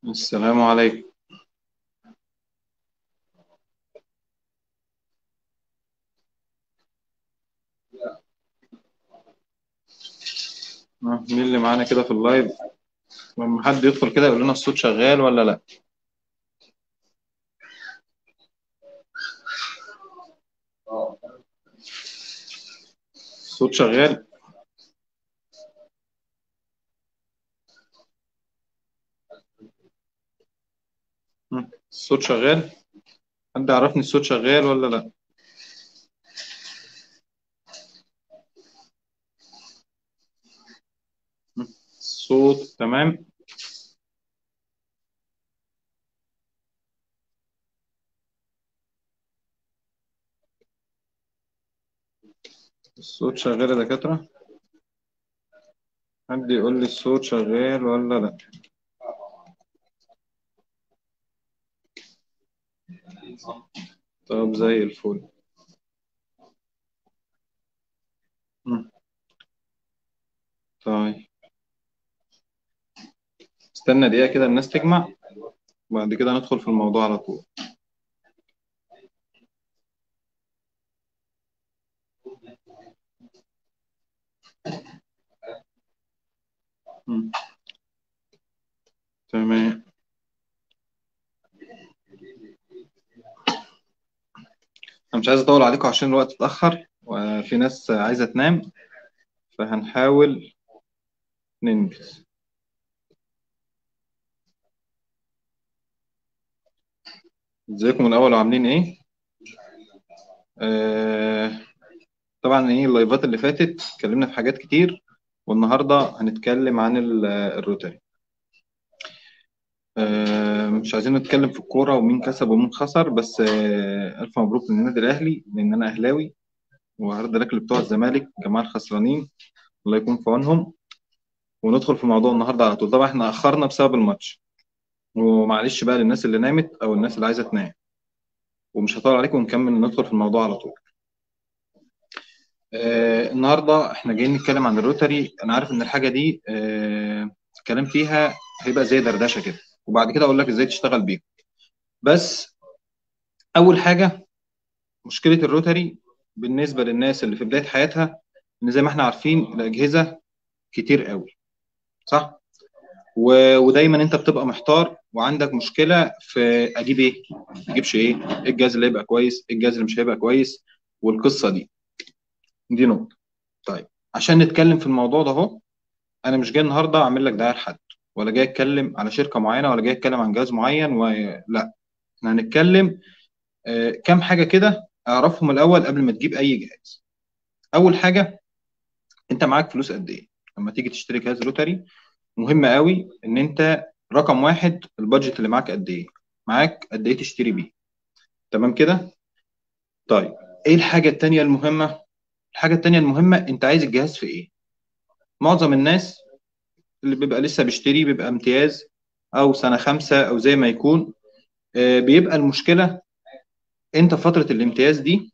السلام عليكم آه، مين اللي معانا كده في اللايف لما حد يدخل كده يقول لنا الصوت شغال ولا لا الصوت شغال مم. الصوت شغال حد يعرفني الصوت شغال ولا لا مم. الصوت تمام الصوت شغال يا دكاترة حد يقول لي الصوت شغال ولا لا طب زي الفل مم. طيب استنى دقيقة كده الناس تجمع وبعد كده ندخل في الموضوع على طول مم. تمام أنا مش عايز أطول عليكم عشان الوقت اتأخر وفي ناس عايزة تنام فهنحاول ننجز ازيكم الأول وعاملين إيه؟ آه طبعا إيه اللايفات اللي فاتت اتكلمنا في حاجات كتير والنهاردة هنتكلم عن ال- الروتري آه مش عايزين نتكلم في الكورة ومين كسب ومين خسر بس آه ألف مبروك للنادي الأهلي لأن أنا أهلاوي وهارد لك بتوع الزمالك جماعة الخسرانين الله يكون في عونهم وندخل في موضوع النهارده على طول طبعا احنا أخرنا بسبب الماتش ومعلش بقى للناس اللي نامت أو الناس اللي عايزة تنام ومش هطول عليكم ونكمل ندخل في الموضوع على طول آه النهارده احنا جايين نتكلم عن الروتري انا عارف ان الحاجه دي آه الكلام فيها هيبقى زي دردشه كده وبعد كده اقول لك ازاي تشتغل بيه بس اول حاجه مشكله الروتري بالنسبه للناس اللي في بدايه حياتها ان زي ما احنا عارفين الاجهزه كتير قوي صح و... ودايما انت بتبقى محتار وعندك مشكله في اجيب ايه ما اجيبش ايه ايه الجهاز اللي هيبقى كويس ايه الجهاز اللي مش هيبقى كويس والقصه دي دي نقطه طيب عشان نتكلم في الموضوع ده اهو انا مش جاي النهارده اعمل لك دعايه لحد ولا جاي اتكلم على شركه معينه ولا جاي اتكلم عن جهاز معين ولا احنا هنتكلم آه، كام حاجه كده اعرفهم الاول قبل ما تجيب اي جهاز اول حاجه انت معاك فلوس قد ايه لما تيجي تشتري جهاز روتري مهم قوي ان انت رقم واحد البادجت اللي معاك قد ايه معاك قد ايه تشتري بيه تمام كده طيب ايه الحاجه التانيه المهمه الحاجه التانيه المهمه انت عايز الجهاز في ايه معظم الناس اللي بيبقى لسه بيشتري بيبقى امتياز او سنه خمسه او زي ما يكون آه، بيبقى المشكله انت في فتره الامتياز دي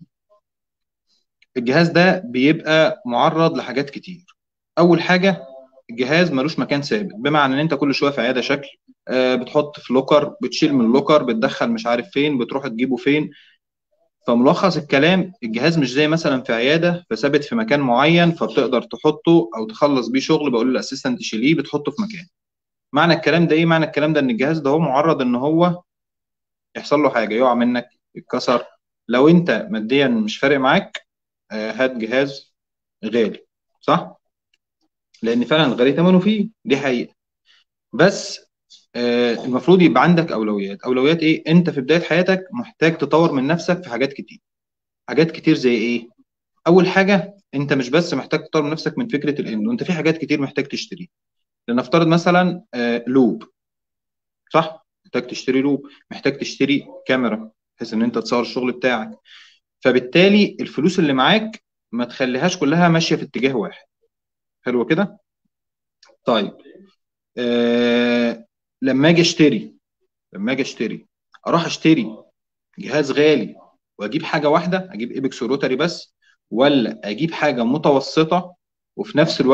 الجهاز ده بيبقى معرض لحاجات كتير اول حاجه الجهاز ملوش مكان ثابت بمعنى ان انت كل شويه في عياده شكل آه، بتحط في لوكر بتشيل من اللوكر بتدخل مش عارف فين بتروح تجيبه فين فملخص الكلام الجهاز مش زي مثلا في عياده فثابت في مكان معين فبتقدر تحطه او تخلص بيه شغل بقول للاسيستنت تشيليه بتحطه في مكان معنى الكلام ده ايه معنى الكلام ده ان الجهاز ده هو معرض ان هو يحصل له حاجه يقع منك يتكسر لو انت ماديا مش فارق معاك آه، هات جهاز غالي صح لان فعلا الغالي ثمنه فيه دي حقيقه بس آه، المفروض يبقى عندك اولويات اولويات ايه انت في بدايه حياتك محتاج تطور من نفسك في حاجات كتير حاجات كتير زي ايه اول حاجه انت مش بس محتاج تطور من نفسك من فكره الانه انت في حاجات كتير محتاج تشتريها لنفترض مثلا آه، لوب صح محتاج تشتري لوب محتاج تشتري كاميرا بحيث ان انت تصور الشغل بتاعك فبالتالي الفلوس اللي معاك ما تخليهاش كلها ماشيه في اتجاه واحد حلو كده طيب آه لما اجي اشتري لما اجي اشتري اروح اشتري جهاز غالي واجيب حاجه واحده اجيب ايبكس وروتري بس ولا اجيب حاجه متوسطه وفي نفس الوقت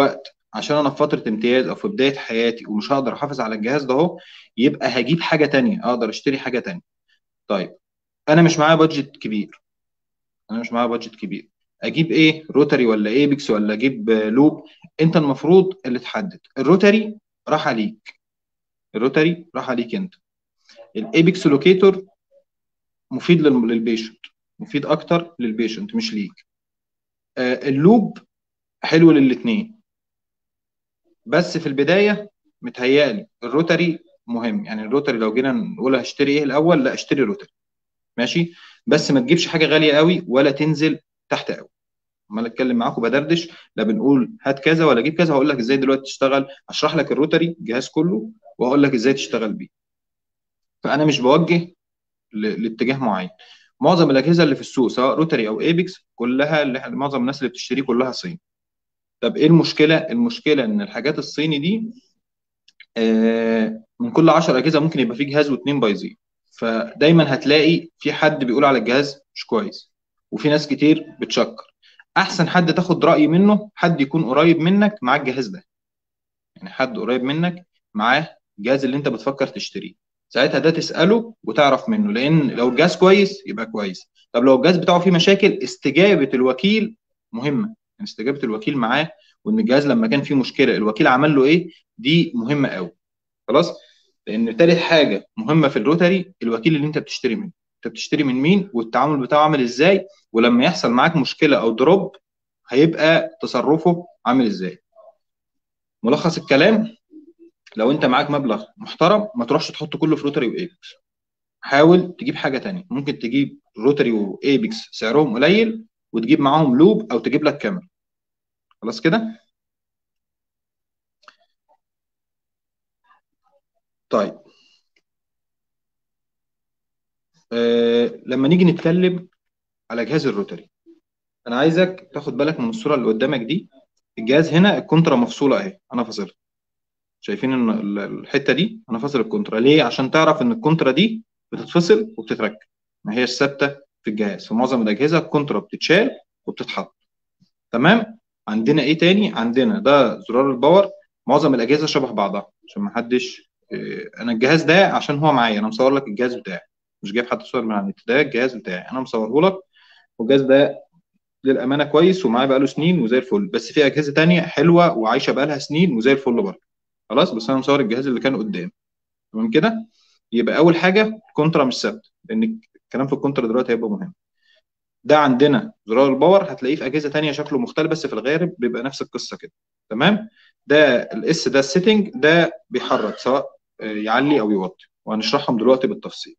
عشان انا في فتره امتياز او في بدايه حياتي ومش هقدر احافظ على الجهاز ده اهو يبقى هجيب حاجه تانية اقدر اشتري حاجه تانية طيب انا مش معايا بادجت كبير انا مش معايا بادجت كبير اجيب ايه روتري ولا ايبكس ولا اجيب لوب انت المفروض اللي تحدد الروتري راح عليك الروتري راح عليك انت الايبكس لوكيتور مفيد للبيشنت مفيد اكتر للبيشنت مش ليك آه اللوب حلو للاثنين بس في البدايه متهيألي الروتري مهم يعني الروتري لو جينا نقول هشتري ايه الاول لا اشتري روتري ماشي بس ما تجيبش حاجه غاليه قوي ولا تنزل تحت قوي امال اتكلم معاكم بدردش لا بنقول هات كذا ولا جيب كذا هقول لك ازاي دلوقتي تشتغل اشرح لك الروتري الجهاز كله واقول لك ازاي تشتغل بيه فانا مش بوجه لاتجاه معين معظم الاجهزه اللي في السوق سواء روتري او ايبكس كلها اللي معظم الناس اللي بتشتريه كلها صين طب ايه المشكله المشكله ان الحاجات الصيني دي آه من كل 10 اجهزه ممكن يبقى في جهاز واثنين بايظين فدايما هتلاقي في حد بيقول على الجهاز مش كويس وفي ناس كتير بتشكر احسن حد تاخد راي منه حد يكون قريب منك مع الجهاز ده يعني حد قريب منك معاه الجهاز اللي انت بتفكر تشتريه ساعتها ده تساله وتعرف منه لان لو الجهاز كويس يبقى كويس طب لو الجهاز بتاعه فيه مشاكل استجابه الوكيل مهمه يعني استجابه الوكيل معاه وان الجهاز لما كان فيه مشكله الوكيل عمل له ايه دي مهمه قوي خلاص لان تالت حاجه مهمه في الروتري الوكيل اللي انت بتشتري منه انت بتشتري من مين والتعامل بتاعه عامل ازاي ولما يحصل معاك مشكله او دروب هيبقى تصرفه عامل ازاي ملخص الكلام لو انت معاك مبلغ محترم ما تروحش تحط كله في روتري وايبكس حاول تجيب حاجه تانية ممكن تجيب روتري وايبكس سعرهم قليل وتجيب معاهم لوب او تجيب لك كاميرا خلاص كده طيب آه لما نيجي نتكلم على جهاز الروتري انا عايزك تاخد بالك من الصوره اللي قدامك دي الجهاز هنا الكونترا مفصوله اهي انا فاصلها شايفين ان الحته دي انا فاصل الكونترا ليه عشان تعرف ان الكونترا دي بتتفصل وبتتركب ما هي ثابته في الجهاز في معظم الاجهزه الكونترا بتتشال وبتتحط تمام عندنا ايه تاني عندنا ده زرار الباور معظم الاجهزه شبه بعضها عشان ما حدش إيه انا الجهاز ده عشان هو معايا انا مصور لك الجهاز بتاعي مش جايب حتى صور من على النت ده الجهاز بتاعي انا مصوره لك والجهاز ده للامانه كويس ومعايا بقاله سنين وزي الفل بس في اجهزه تانية حلوه وعايشه بقالها سنين وزي الفل برضه خلاص بس انا مصور الجهاز اللي كان قدام تمام كده يبقى اول حاجه كونترا مش ثابت لان الكلام في الكونترا دلوقتي هيبقى مهم ده عندنا زرار الباور هتلاقيه في اجهزه تانية شكله مختلف بس في الغالب بيبقى نفس القصه كده تمام ده الاس ده السيتنج ده بيحرك سواء يعلي او يوطي وهنشرحهم دلوقتي بالتفصيل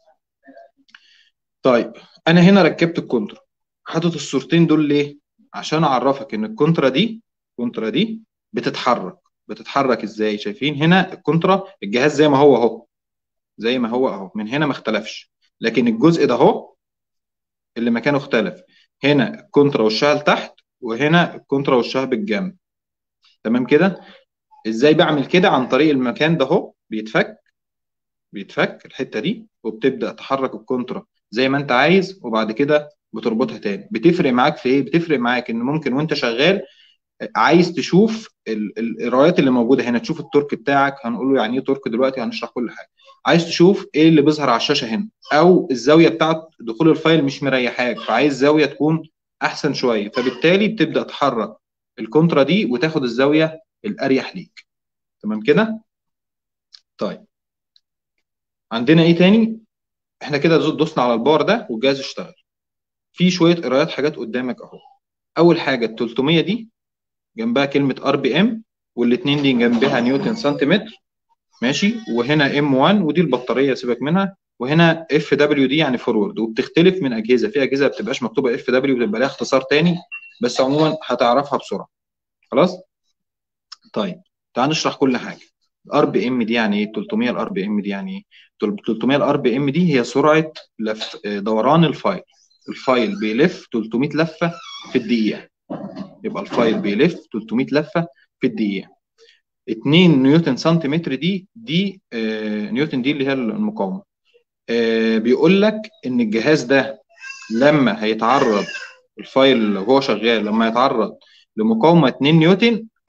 طيب انا هنا ركبت الكونترا حاطط الصورتين دول ليه عشان اعرفك ان الكونترا دي الكونترا دي بتتحرك بتتحرك ازاي شايفين هنا الكونترا الجهاز زي ما هو اهو زي ما هو اهو من هنا ما اختلفش لكن الجزء ده اهو اللي مكانه اختلف هنا الكونترا وشها لتحت وهنا الكونترا وشها بالجنب تمام كده ازاي بعمل كده عن طريق المكان ده اهو بيتفك بيتفك الحته دي وبتبدا تحرك الكونترا زي ما انت عايز وبعد كده بتربطها تاني بتفرق معاك في ايه بتفرق معاك ان ممكن وانت شغال عايز تشوف القرايات اللي موجوده هنا تشوف التورك بتاعك هنقول له يعني ايه تورك دلوقتي هنشرح كل حاجه عايز تشوف ايه اللي بيظهر على الشاشه هنا او الزاويه بتاعه دخول الفايل مش مريحاك فعايز زاويه تكون احسن شويه فبالتالي بتبدا تحرك الكونترا دي وتاخد الزاويه الاريح ليك تمام كده طيب عندنا ايه تاني احنا كده دوسنا على الباور ده والجهاز اشتغل في شويه قرايات حاجات قدامك اهو اول حاجه ال 300 دي جنبها كلمه ار بي ام والاثنين دي جنبها نيوتن سنتيمتر ماشي وهنا ام 1 ودي البطاريه سيبك منها وهنا اف دبليو دي يعني فورورد وبتختلف من اجهزه في اجهزه ما بتبقاش مكتوبه اف دبليو بتبقى لها اختصار تاني بس عموما هتعرفها بسرعه خلاص طيب تعال نشرح كل حاجه الار بي ام دي يعني ايه 300 الار بي ام دي يعني ايه 300 الار بي ام دي هي سرعه لف دوران الفايل الفايل بيلف 300 لفه في الدقيقه يبقى الفايل بيلف 300 لفه في الدقيقه 2 نيوتن سنتيمتر دي دي آه نيوتن دي اللي هي المقاومه آه بيقول لك ان الجهاز ده لما هيتعرض الفايل وهو شغال لما يتعرض لمقاومه 2 نيوتن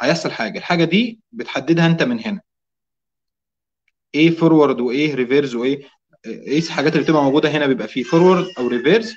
هيحصل حاجه الحاجه دي بتحددها انت من هنا ايه فورورد وايه ريفيرز وايه ايه الحاجات اللي بتبقى موجوده هنا بيبقى فيه فورورد او ريفيرز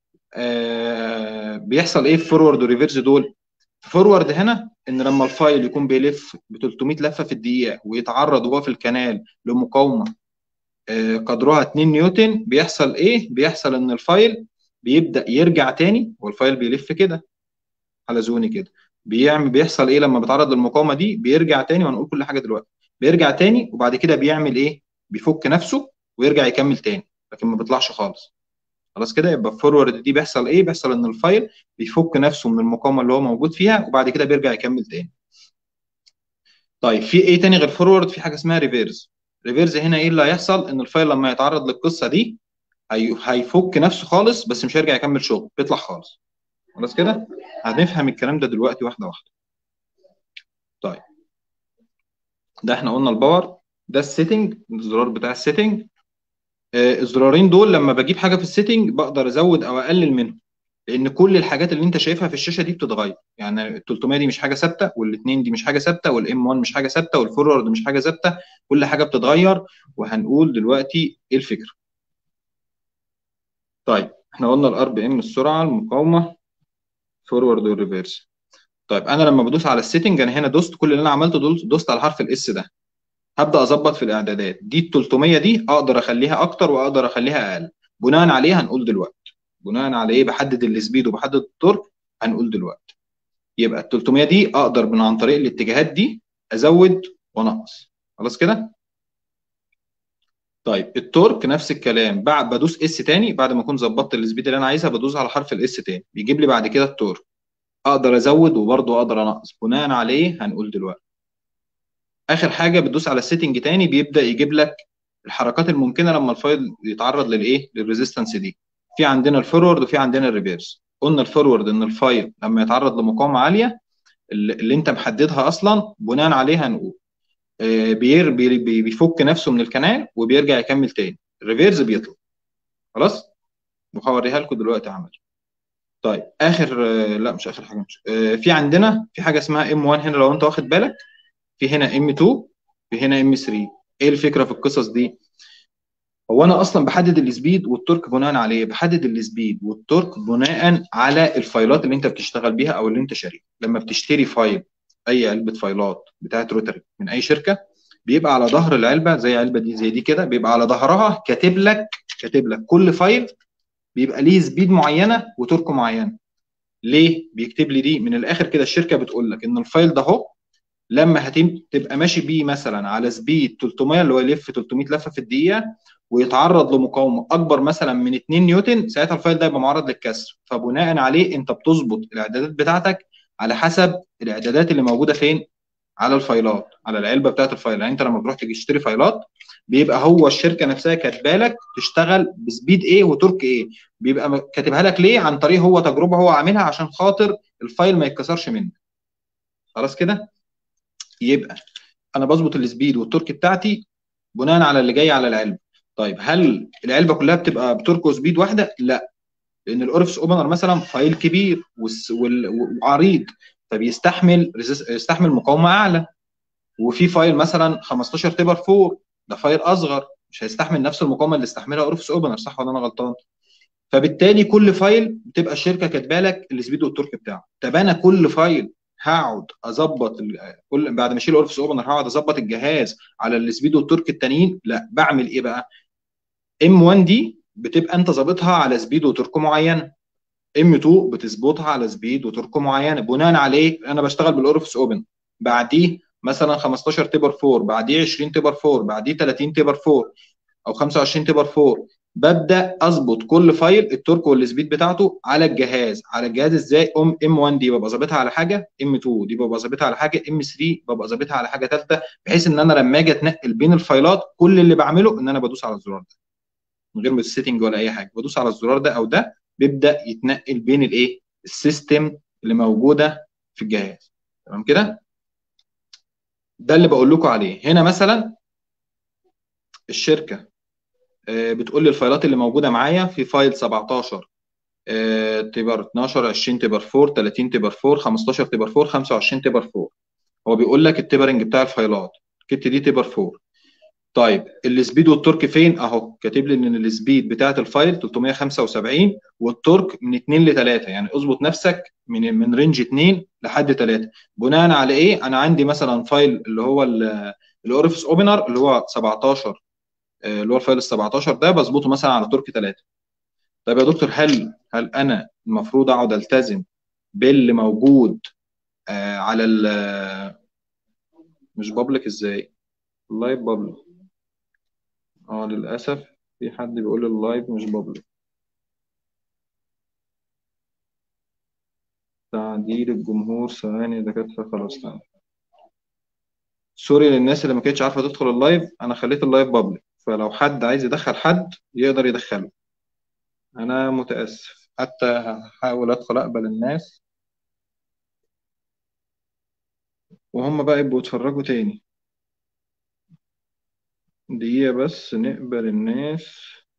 آه بيحصل ايه في فورورد وريفيرز دول فورورد هنا ان لما الفايل يكون بيلف ب 300 لفه في الدقيقه ويتعرض وهو في الكنال لمقاومه آه قدرها 2 نيوتن بيحصل ايه بيحصل ان الفايل بيبدا يرجع تاني والفايل بيلف كده حلزوني كده بيعمل بيحصل ايه لما بيتعرض للمقاومه دي بيرجع تاني وهنقول كل حاجه دلوقتي بيرجع تاني وبعد كده بيعمل ايه بيفك نفسه ويرجع يكمل تاني لكن ما بيطلعش خالص خلاص كده يبقى الفورورد دي بيحصل ايه بيحصل ان الفايل بيفك نفسه من المقاومه اللي هو موجود فيها وبعد كده بيرجع يكمل تاني طيب في ايه تاني غير فورورد في حاجه اسمها ريفيرز ريفيرز هنا ايه اللي هيحصل ان الفايل لما يتعرض للقصه دي هي... هيفك نفسه خالص بس مش هيرجع يكمل شغل بيطلع خالص خلاص كده هنفهم الكلام ده دلوقتي واحده واحده طيب ده احنا قلنا الباور ده السيتنج الزرار بتاع السيتنج آه الزرارين دول لما بجيب حاجه في السيتنج بقدر ازود او اقلل منهم لان كل الحاجات اللي انت شايفها في الشاشه دي بتتغير يعني ال 300 دي مش حاجه ثابته والاثنين دي مش حاجه ثابته والام 1 مش حاجه ثابته والفورورد مش حاجه ثابته كل حاجه بتتغير وهنقول دلوقتي ايه الفكره طيب احنا قلنا الار بي ام السرعه المقاومه فورورد والريفيرس طيب انا لما بدوس على السيتنج انا هنا دوست كل اللي انا عملته دوست على حرف الاس ده هبدا اظبط في الاعدادات دي ال 300 دي اقدر اخليها اكتر واقدر اخليها اقل بناء عليه هنقول دلوقتي بناء على ايه بحدد السبيد وبحدد التورك هنقول دلوقتي يبقى ال 300 دي اقدر من عن طريق الاتجاهات دي ازود وانقص خلاص كده طيب التورك نفس الكلام بعد بدوس اس تاني بعد ما اكون ظبطت السبيد اللي انا عايزها بدوس على حرف الاس تاني بيجيب لي بعد كده التورك اقدر ازود وبرضه اقدر انقص بناء عليه هنقول دلوقتي اخر حاجه بتدوس على السيتنج تاني بيبدا يجيب لك الحركات الممكنه لما الفايل يتعرض للايه للريزيستنس دي في عندنا الفورورد وفي عندنا الريفيرس قلنا الفورورد ان الفايل لما يتعرض لمقاومه عاليه اللي انت محددها اصلا بناء عليه هنقول بير بي بيفك نفسه من الكنال وبيرجع يكمل تاني الريفيرس بيطلع خلاص وهوريها لكم دلوقتي عملي طيب اخر لا مش اخر حاجه مش في عندنا في حاجه اسمها ام 1 هنا لو انت واخد بالك في هنا ام 2 في هنا ام 3 ايه الفكره في القصص دي هو انا اصلا بحدد السبيد والتورك بناء على ايه بحدد السبيد والتورك بناء على الفايلات اللي انت بتشتغل بيها او اللي انت شاريها لما بتشتري فايل اي علبه فايلات بتاعت روتري من اي شركه بيبقى على ظهر العلبه زي علبه دي زي دي كده بيبقى على ظهرها كاتب لك كاتب لك كل فايل بيبقى ليه سبيد معينه وتورك معينه ليه بيكتب لي دي من الاخر كده الشركه بتقول لك ان الفايل ده اهو لما هتبقى ماشي بيه مثلا على سبيد 300 اللي هو يلف 300 لفه في الدقيقه ويتعرض لمقاومه اكبر مثلا من 2 نيوتن ساعتها الفايل ده يبقى معرض للكسر فبناء عليه انت بتظبط الاعدادات بتاعتك على حسب الاعدادات اللي موجوده فين على الفايلات على العلبه بتاعت الفايل يعني انت لما بتروح تيجي تشتري فايلات بيبقى هو الشركه نفسها كاتبه لك تشتغل بسبيد ايه وتورك ايه بيبقى كاتبها لك ليه عن طريق هو تجربه هو عاملها عشان خاطر الفايل ما يتكسرش منك خلاص كده يبقى انا بظبط السبيد والتورك بتاعتي بناء على اللي جاي على العلبه طيب هل العلبه كلها بتبقى بتورك وسبيد واحده لا لان الاورفس اوبنر مثلا فايل كبير وعريض فبيستحمل يستحمل مقاومه اعلى وفي فايل مثلا 15 تبر 4 ده فايل اصغر مش هيستحمل نفس المقاومه اللي استحملها اورفس اوبنر صح ولا انا غلطان فبالتالي كل فايل بتبقى الشركه كاتبه لك السبيد والتورك بتاعه طب انا كل فايل هقعد اظبط كل بعد ما اشيل اورفس اوبنر هقعد اظبط الجهاز على السبيد والتورك التانيين لا بعمل ايه بقى ام 1 دي بتبقى انت ظابطها على سبيد وتورك معين ام 2 بتظبطها على سبيد وتورك معينه بناء عليه انا بشتغل بالاورفس اوبن بعديه مثلا 15 تبر 4 بعديه 20 تبر 4 بعديه 30 تبر 4 او 25 تبر 4 ببدا اظبط كل فايل التورك والسبيد بتاعته على الجهاز على الجهاز ازاي ام ام 1 دي ببقى ظابطها على حاجه ام 2 دي ببقى ظابطها على حاجه ام 3 ببقى ظابطها على حاجه ثالثه بحيث ان انا لما اجي اتنقل بين الفايلات كل اللي بعمله ان انا بدوس على الزرار ده من غير السيتنج ولا اي حاجه بدوس على الزرار ده او ده بيبدا يتنقل بين الايه السيستم اللي موجوده في الجهاز تمام كده ده اللي بقول لكم عليه هنا مثلا الشركه بتقول لي الفايلات اللي موجوده معايا في فايل 17 تبر 12 20 تبر 4 30 تبر 4 15 تبر 4 25 تبر 4 هو بيقول لك التبرنج بتاع الفايلات كت دي تبر 4 طيب السبيد والتورك فين اهو كاتب لي ان السبيد بتاعه الفايل 375 والتورك من 2 ل 3 يعني اظبط نفسك من من رينج 2 لحد 3 بناء على ايه انا عندي مثلا فايل اللي هو الاورفس اوبنر اللي هو 17 آه، اللي هو الفايل ال 17 ده بظبطه مثلا على تورك 3 طيب يا دكتور هل هل انا المفروض اقعد التزم باللي موجود آه على ال مش بابليك ازاي اللايف بابليك اه للاسف في حد بيقول اللايف مش بابليك تعديل الجمهور ثواني دكاتره خلاص تمام سوري للناس اللي ما كانتش عارفه تدخل اللايف انا خليت اللايف بابليك فلو حد عايز يدخل حد يقدر يدخله انا متاسف حتى هحاول ادخل اقبل الناس وهم بقى يبقوا يتفرجوا تاني دقيقة بس نقبل الناس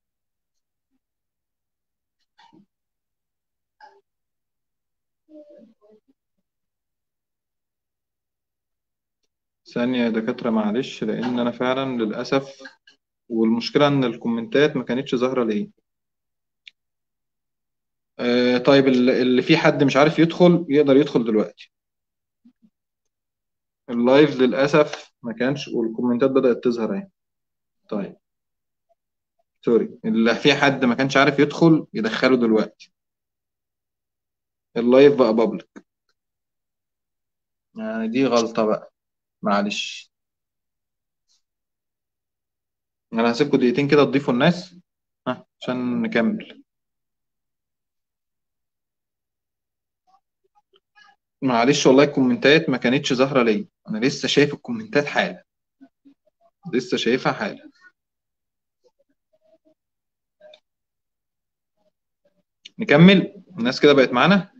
ثانية يا دكاترة معلش لأن أنا فعلا للأسف والمشكلة إن الكومنتات ما كانتش ظاهرة ليه آه طيب اللي في حد مش عارف يدخل يقدر يدخل دلوقتي اللايف للأسف ما كانش والكومنتات بدأت تظهر اهي طيب سوري اللي في حد ما كانش عارف يدخل يدخله دلوقتي اللايف بقى بابليك يعني دي غلطة بقى معلش انا هسيبكم دقيقتين كده تضيفوا الناس ها عشان نكمل معلش والله الكومنتات ما كانتش ظاهرة ليا انا لسه شايف الكومنتات حالا لسه شايفها حالا نكمل الناس كده بقت معانا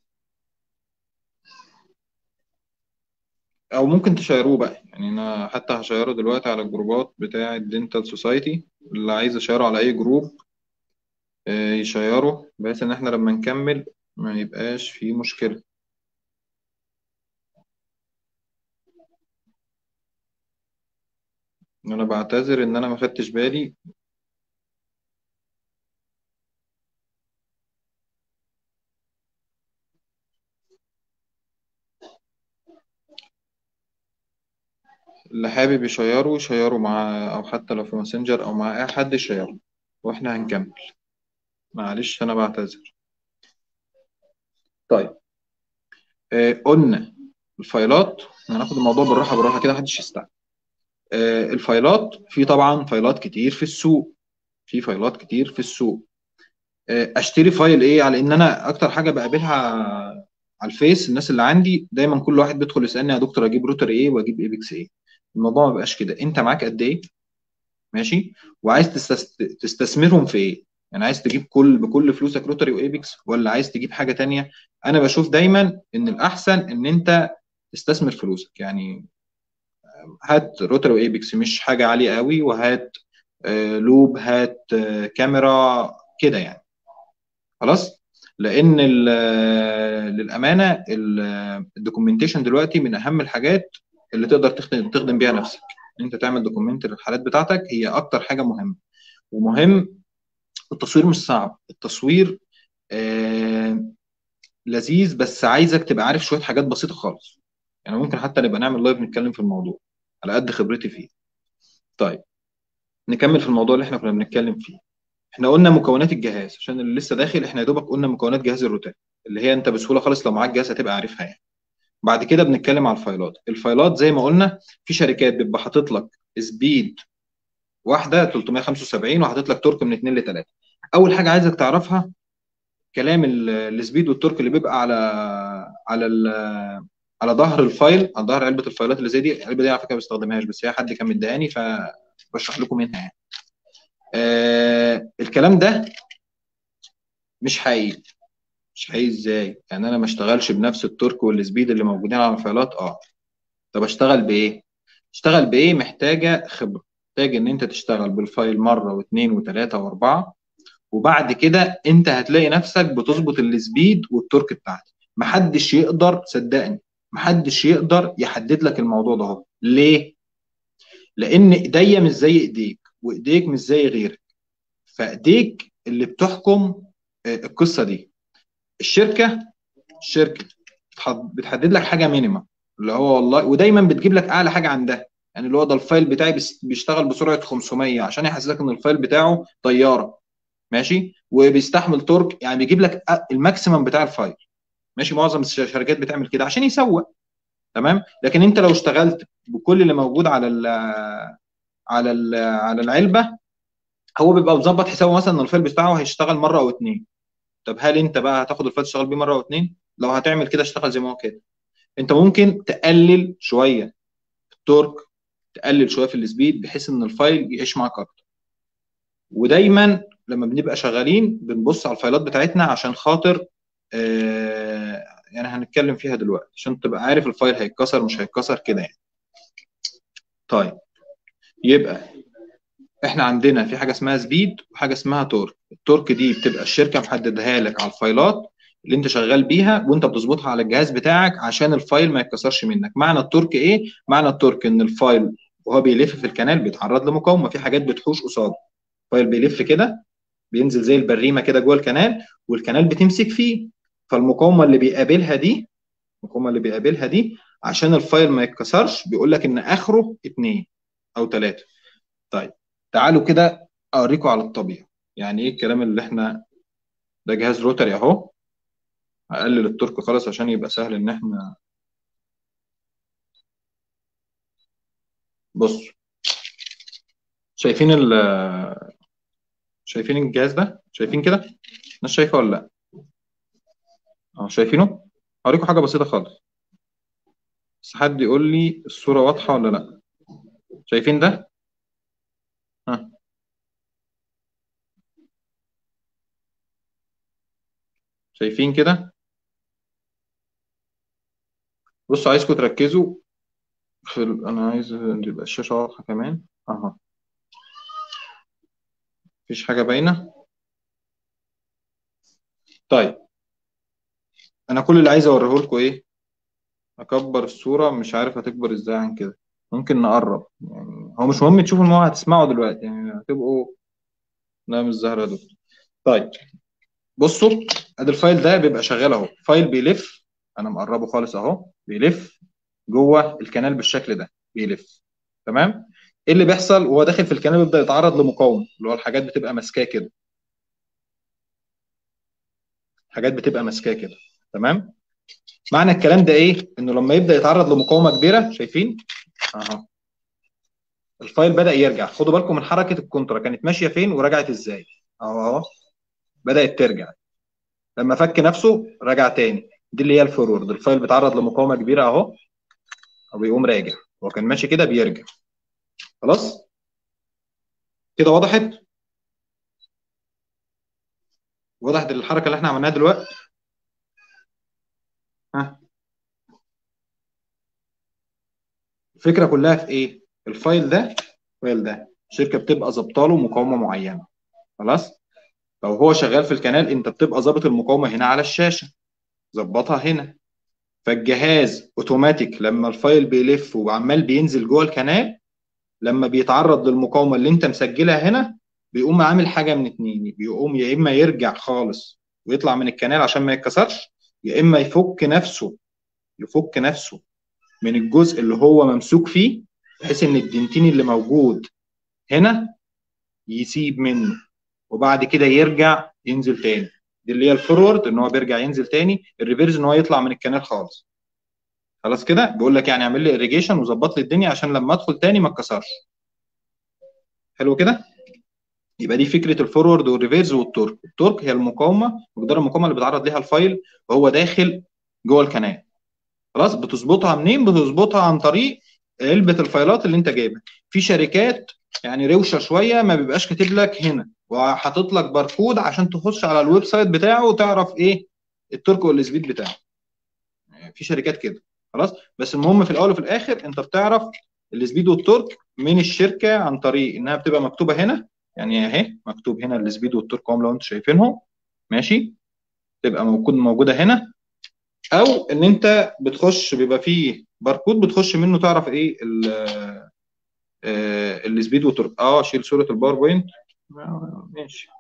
او ممكن تشيروه بقى يعني انا حتى هشيره دلوقتي على الجروبات بتاع الدنتال سوسايتي اللي عايز يشيره على اي جروب آه، يشيره بحيث ان احنا لما نكمل ما يبقاش في مشكلة انا بعتذر ان انا ما خدتش بالي اللي حابب يشيره يشيره مع او حتى لو في ماسنجر او مع اي حد يشيره واحنا هنكمل معلش انا بعتذر طيب آه قلنا الفايلات هناخد الموضوع بالراحه بالراحه كده محدش يستعجل آه الفايلات في طبعا فايلات كتير في السوق في فايلات كتير في السوق آه اشتري فايل ايه على ان انا اكتر حاجه بقابلها على الفيس الناس اللي عندي دايما كل واحد بيدخل يسالني يا دكتور اجيب روتر ايه واجيب ايبكس ايه الموضوع ما بقاش كده انت معاك قد ايه ماشي وعايز تستس... تستثمرهم في ايه يعني عايز تجيب كل بكل فلوسك روتري وايبكس ولا عايز تجيب حاجه تانية انا بشوف دايما ان الاحسن ان انت تستثمر فلوسك يعني هات روتري وايبكس مش حاجه عاليه قوي وهات آه لوب هات آه كاميرا كده يعني خلاص لان للامانه الدوكيومنتيشن دلوقتي من اهم الحاجات اللي تقدر تخدم تخدم بيها نفسك انت تعمل دوكيومنت للحالات بتاعتك هي اكتر حاجه مهمه ومهم التصوير مش صعب التصوير آه لذيذ بس عايزك تبقى عارف شويه حاجات بسيطه خالص يعني ممكن حتى نبقى نعمل لايف نتكلم في الموضوع على قد خبرتي فيه طيب نكمل في الموضوع اللي احنا كنا بنتكلم فيه احنا قلنا مكونات الجهاز عشان اللي لسه داخل احنا يا دوبك قلنا مكونات جهاز الروتين اللي هي انت بسهوله خالص لو معاك جهاز هتبقى عارفها يعني بعد كده بنتكلم على الفايلات الفايلات زي ما قلنا في شركات بيبقى حاطط لك سبيد واحده 375 وحاطط لك تورك من 2 ل 3 اول حاجه عايزك تعرفها كلام السبيد والتورك اللي بيبقى على على على ظهر الفايل على ظهر علبه الفايلات اللي زي دي العلبه دي على فكره ما بستخدمهاش بس هي حد كان مديهاني فبشرح لكم منها يعني آه الكلام ده مش حقيقي مش حقيقي ازاي يعني انا ما اشتغلش بنفس التورك والسبيد اللي موجودين على الفايلات اه طب اشتغل بايه اشتغل بايه محتاجه خبره محتاج ان انت تشتغل بالفايل مره واثنين وثلاثه واربعه وبعد كده انت هتلاقي نفسك بتظبط السبيد والتورك بتاعتك محدش يقدر صدقني محدش يقدر يحدد لك الموضوع ده اهو ليه لان ايديا مش زي ايديك وايديك مش زي غيرك فايديك اللي بتحكم آه، القصه دي الشركه الشركه بتحدد لك حاجه مينيمم اللي هو والله ودايما بتجيب لك اعلى حاجه عندها يعني اللي هو ده الفايل بتاعي بيشتغل بسرعه 500 عشان يحسسك ان الفايل بتاعه طياره ماشي وبيستحمل تورك يعني بيجيب لك الماكسيمم بتاع الفايل ماشي معظم الشركات بتعمل كده عشان يسوق تمام لكن انت لو اشتغلت بكل اللي موجود على ال على ال على العلبه هو بيبقى مظبط حسابه مثلا ان الفايل بتاعه هيشتغل مره او اتنين طب هل انت بقى هتاخد الفايل تشتغل بيه مره او اتنين لو هتعمل كده اشتغل زي ما هو كده انت ممكن تقلل شويه التورك تقلل شويه في السبيد بحيث ان الفايل يعيش معاك اكتر ودايما لما بنبقى شغالين بنبص على الفايلات بتاعتنا عشان خاطر آه يعني هنتكلم فيها دلوقتي عشان تبقى عارف الفايل هيتكسر مش هيتكسر كده يعني طيب يبقى احنا عندنا في حاجه اسمها سبيد وحاجه اسمها تورك التورك دي بتبقى الشركه محددها لك على الفايلات اللي انت شغال بيها وانت بتظبطها على الجهاز بتاعك عشان الفايل ما يتكسرش منك معنى التورك ايه معنى التورك ان الفايل وهو بيلف في الكنال بيتعرض لمقاومه في حاجات بتحوش قصاده الفايل بيلف كده بينزل زي البريمه كده جوه الكنال والكنال بتمسك فيه فالمقاومه اللي بيقابلها دي المقاومه اللي بيقابلها دي عشان الفايل ما يتكسرش بيقول لك ان اخره اثنين او ثلاثه طيب تعالوا كده اوريكم على الطبيعه يعني ايه الكلام اللي احنا ده جهاز روتري اهو هقلل التورك خالص عشان يبقى سهل ان احنا بص شايفين ال شايفين الجهاز ده شايفين كده الناس شايفه ولا لا اه شايفينه هوريكم حاجه بسيطه خالص بس حد يقول لي الصوره واضحه ولا لا شايفين ده ها شايفين كده بصوا عايزكم تركزوا في ال... انا عايز يبقى الشاشه واضحه كمان اها مفيش حاجه باينه طيب انا كل اللي عايز اوريه لكم ايه اكبر الصوره مش عارف هتكبر ازاي عن كده ممكن نقرب يعني هو مش مهم تشوفوا ان هو هتسمعوا دلوقتي يعني هتبقوا لا مش ظاهره دول طيب بصوا ادي الفايل ده بيبقى شغال اهو فايل بيلف انا مقربه خالص اهو بيلف جوه الكنال بالشكل ده بيلف تمام ايه اللي بيحصل وهو داخل في الكنال بيبدا يتعرض لمقاومه اللي هو الحاجات بتبقى ماسكاه كده حاجات بتبقى ماسكاه كده تمام معنى الكلام ده ايه انه لما يبدا يتعرض لمقاومه كبيره شايفين اهو الفايل بدا يرجع خدوا بالكم من حركه الكونترا كانت ماشيه فين ورجعت ازاي اهو اهو بدات ترجع لما فك نفسه رجع تاني دي اللي هي الفورورد الفايل بيتعرض لمقاومه كبيره اهو وبيقوم راجع هو كان ماشي كده بيرجع خلاص كده وضحت وضحت الحركه اللي احنا عملناها دلوقتي ها الفكره كلها في ايه الفايل ده الفايل ده الشركه بتبقى ظابطه له مقاومه معينه خلاص لو هو شغال في الكنال انت بتبقى ظابط المقاومه هنا على الشاشه ظبطها هنا فالجهاز اوتوماتيك لما الفايل بيلف وعمال بينزل جوه الكنال لما بيتعرض للمقاومه اللي انت مسجلها هنا بيقوم عامل حاجه من اتنين بيقوم يا اما يرجع خالص ويطلع من الكنال عشان ما يتكسرش يا اما يفك نفسه يفك نفسه من الجزء اللي هو ممسوك فيه بحيث ان الدنتين اللي موجود هنا يسيب منه وبعد كده يرجع ينزل تاني دي اللي هي الفورورد ان هو بيرجع ينزل تاني الريفيرز ان هو يطلع من الكنال خالص خلاص كده بيقول لك يعني اعمل لي اريجيشن وظبط لي الدنيا عشان لما ادخل تاني ما اتكسرش حلو كده يبقى دي فكره الفورورد والريفيرز والتورك التورك هي المقاومه مقدار المقاومه اللي بيتعرض ليها الفايل وهو داخل جوه الكنال خلاص بتظبطها منين بتظبطها عن طريق علبه الفايلات اللي انت جايبها في شركات يعني روشه شويه ما بيبقاش كاتب لك هنا وحاطط لك باركود عشان تخش على الويب سايت بتاعه وتعرف ايه التورك والسبيد بتاعه يعني في شركات كده خلاص بس المهم في الاول وفي الاخر انت بتعرف السبيد والتورك من الشركه عن طريق انها بتبقى مكتوبه هنا يعني اهي مكتوب هنا السبيد والتورك هم لو انتم شايفينهم ماشي تبقى موجود موجوده هنا او ان انت بتخش بيبقى فيه باركود بتخش منه تعرف ايه ال آه، السبيد وتورك اه شيل صوره الباوربوينت آه، ماشي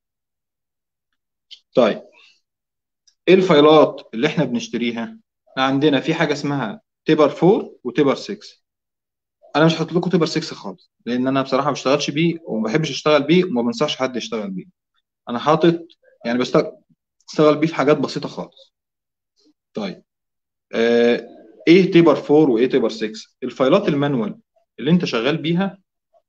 طيب ايه الفايلات اللي احنا بنشتريها احنا عندنا في حاجه اسمها تيبر 4 وتيبر 6 انا مش هحط لكم تيبر 6 خالص لان انا بصراحه ما بشتغلش بيه وما بحبش اشتغل بيه وما بنصحش حد يشتغل بيه انا حاطط يعني بشتغل بيه في حاجات بسيطه خالص طيب آه ايه تيبر 4 وايه تيبر 6 الفايلات المانوال اللي انت شغال بيها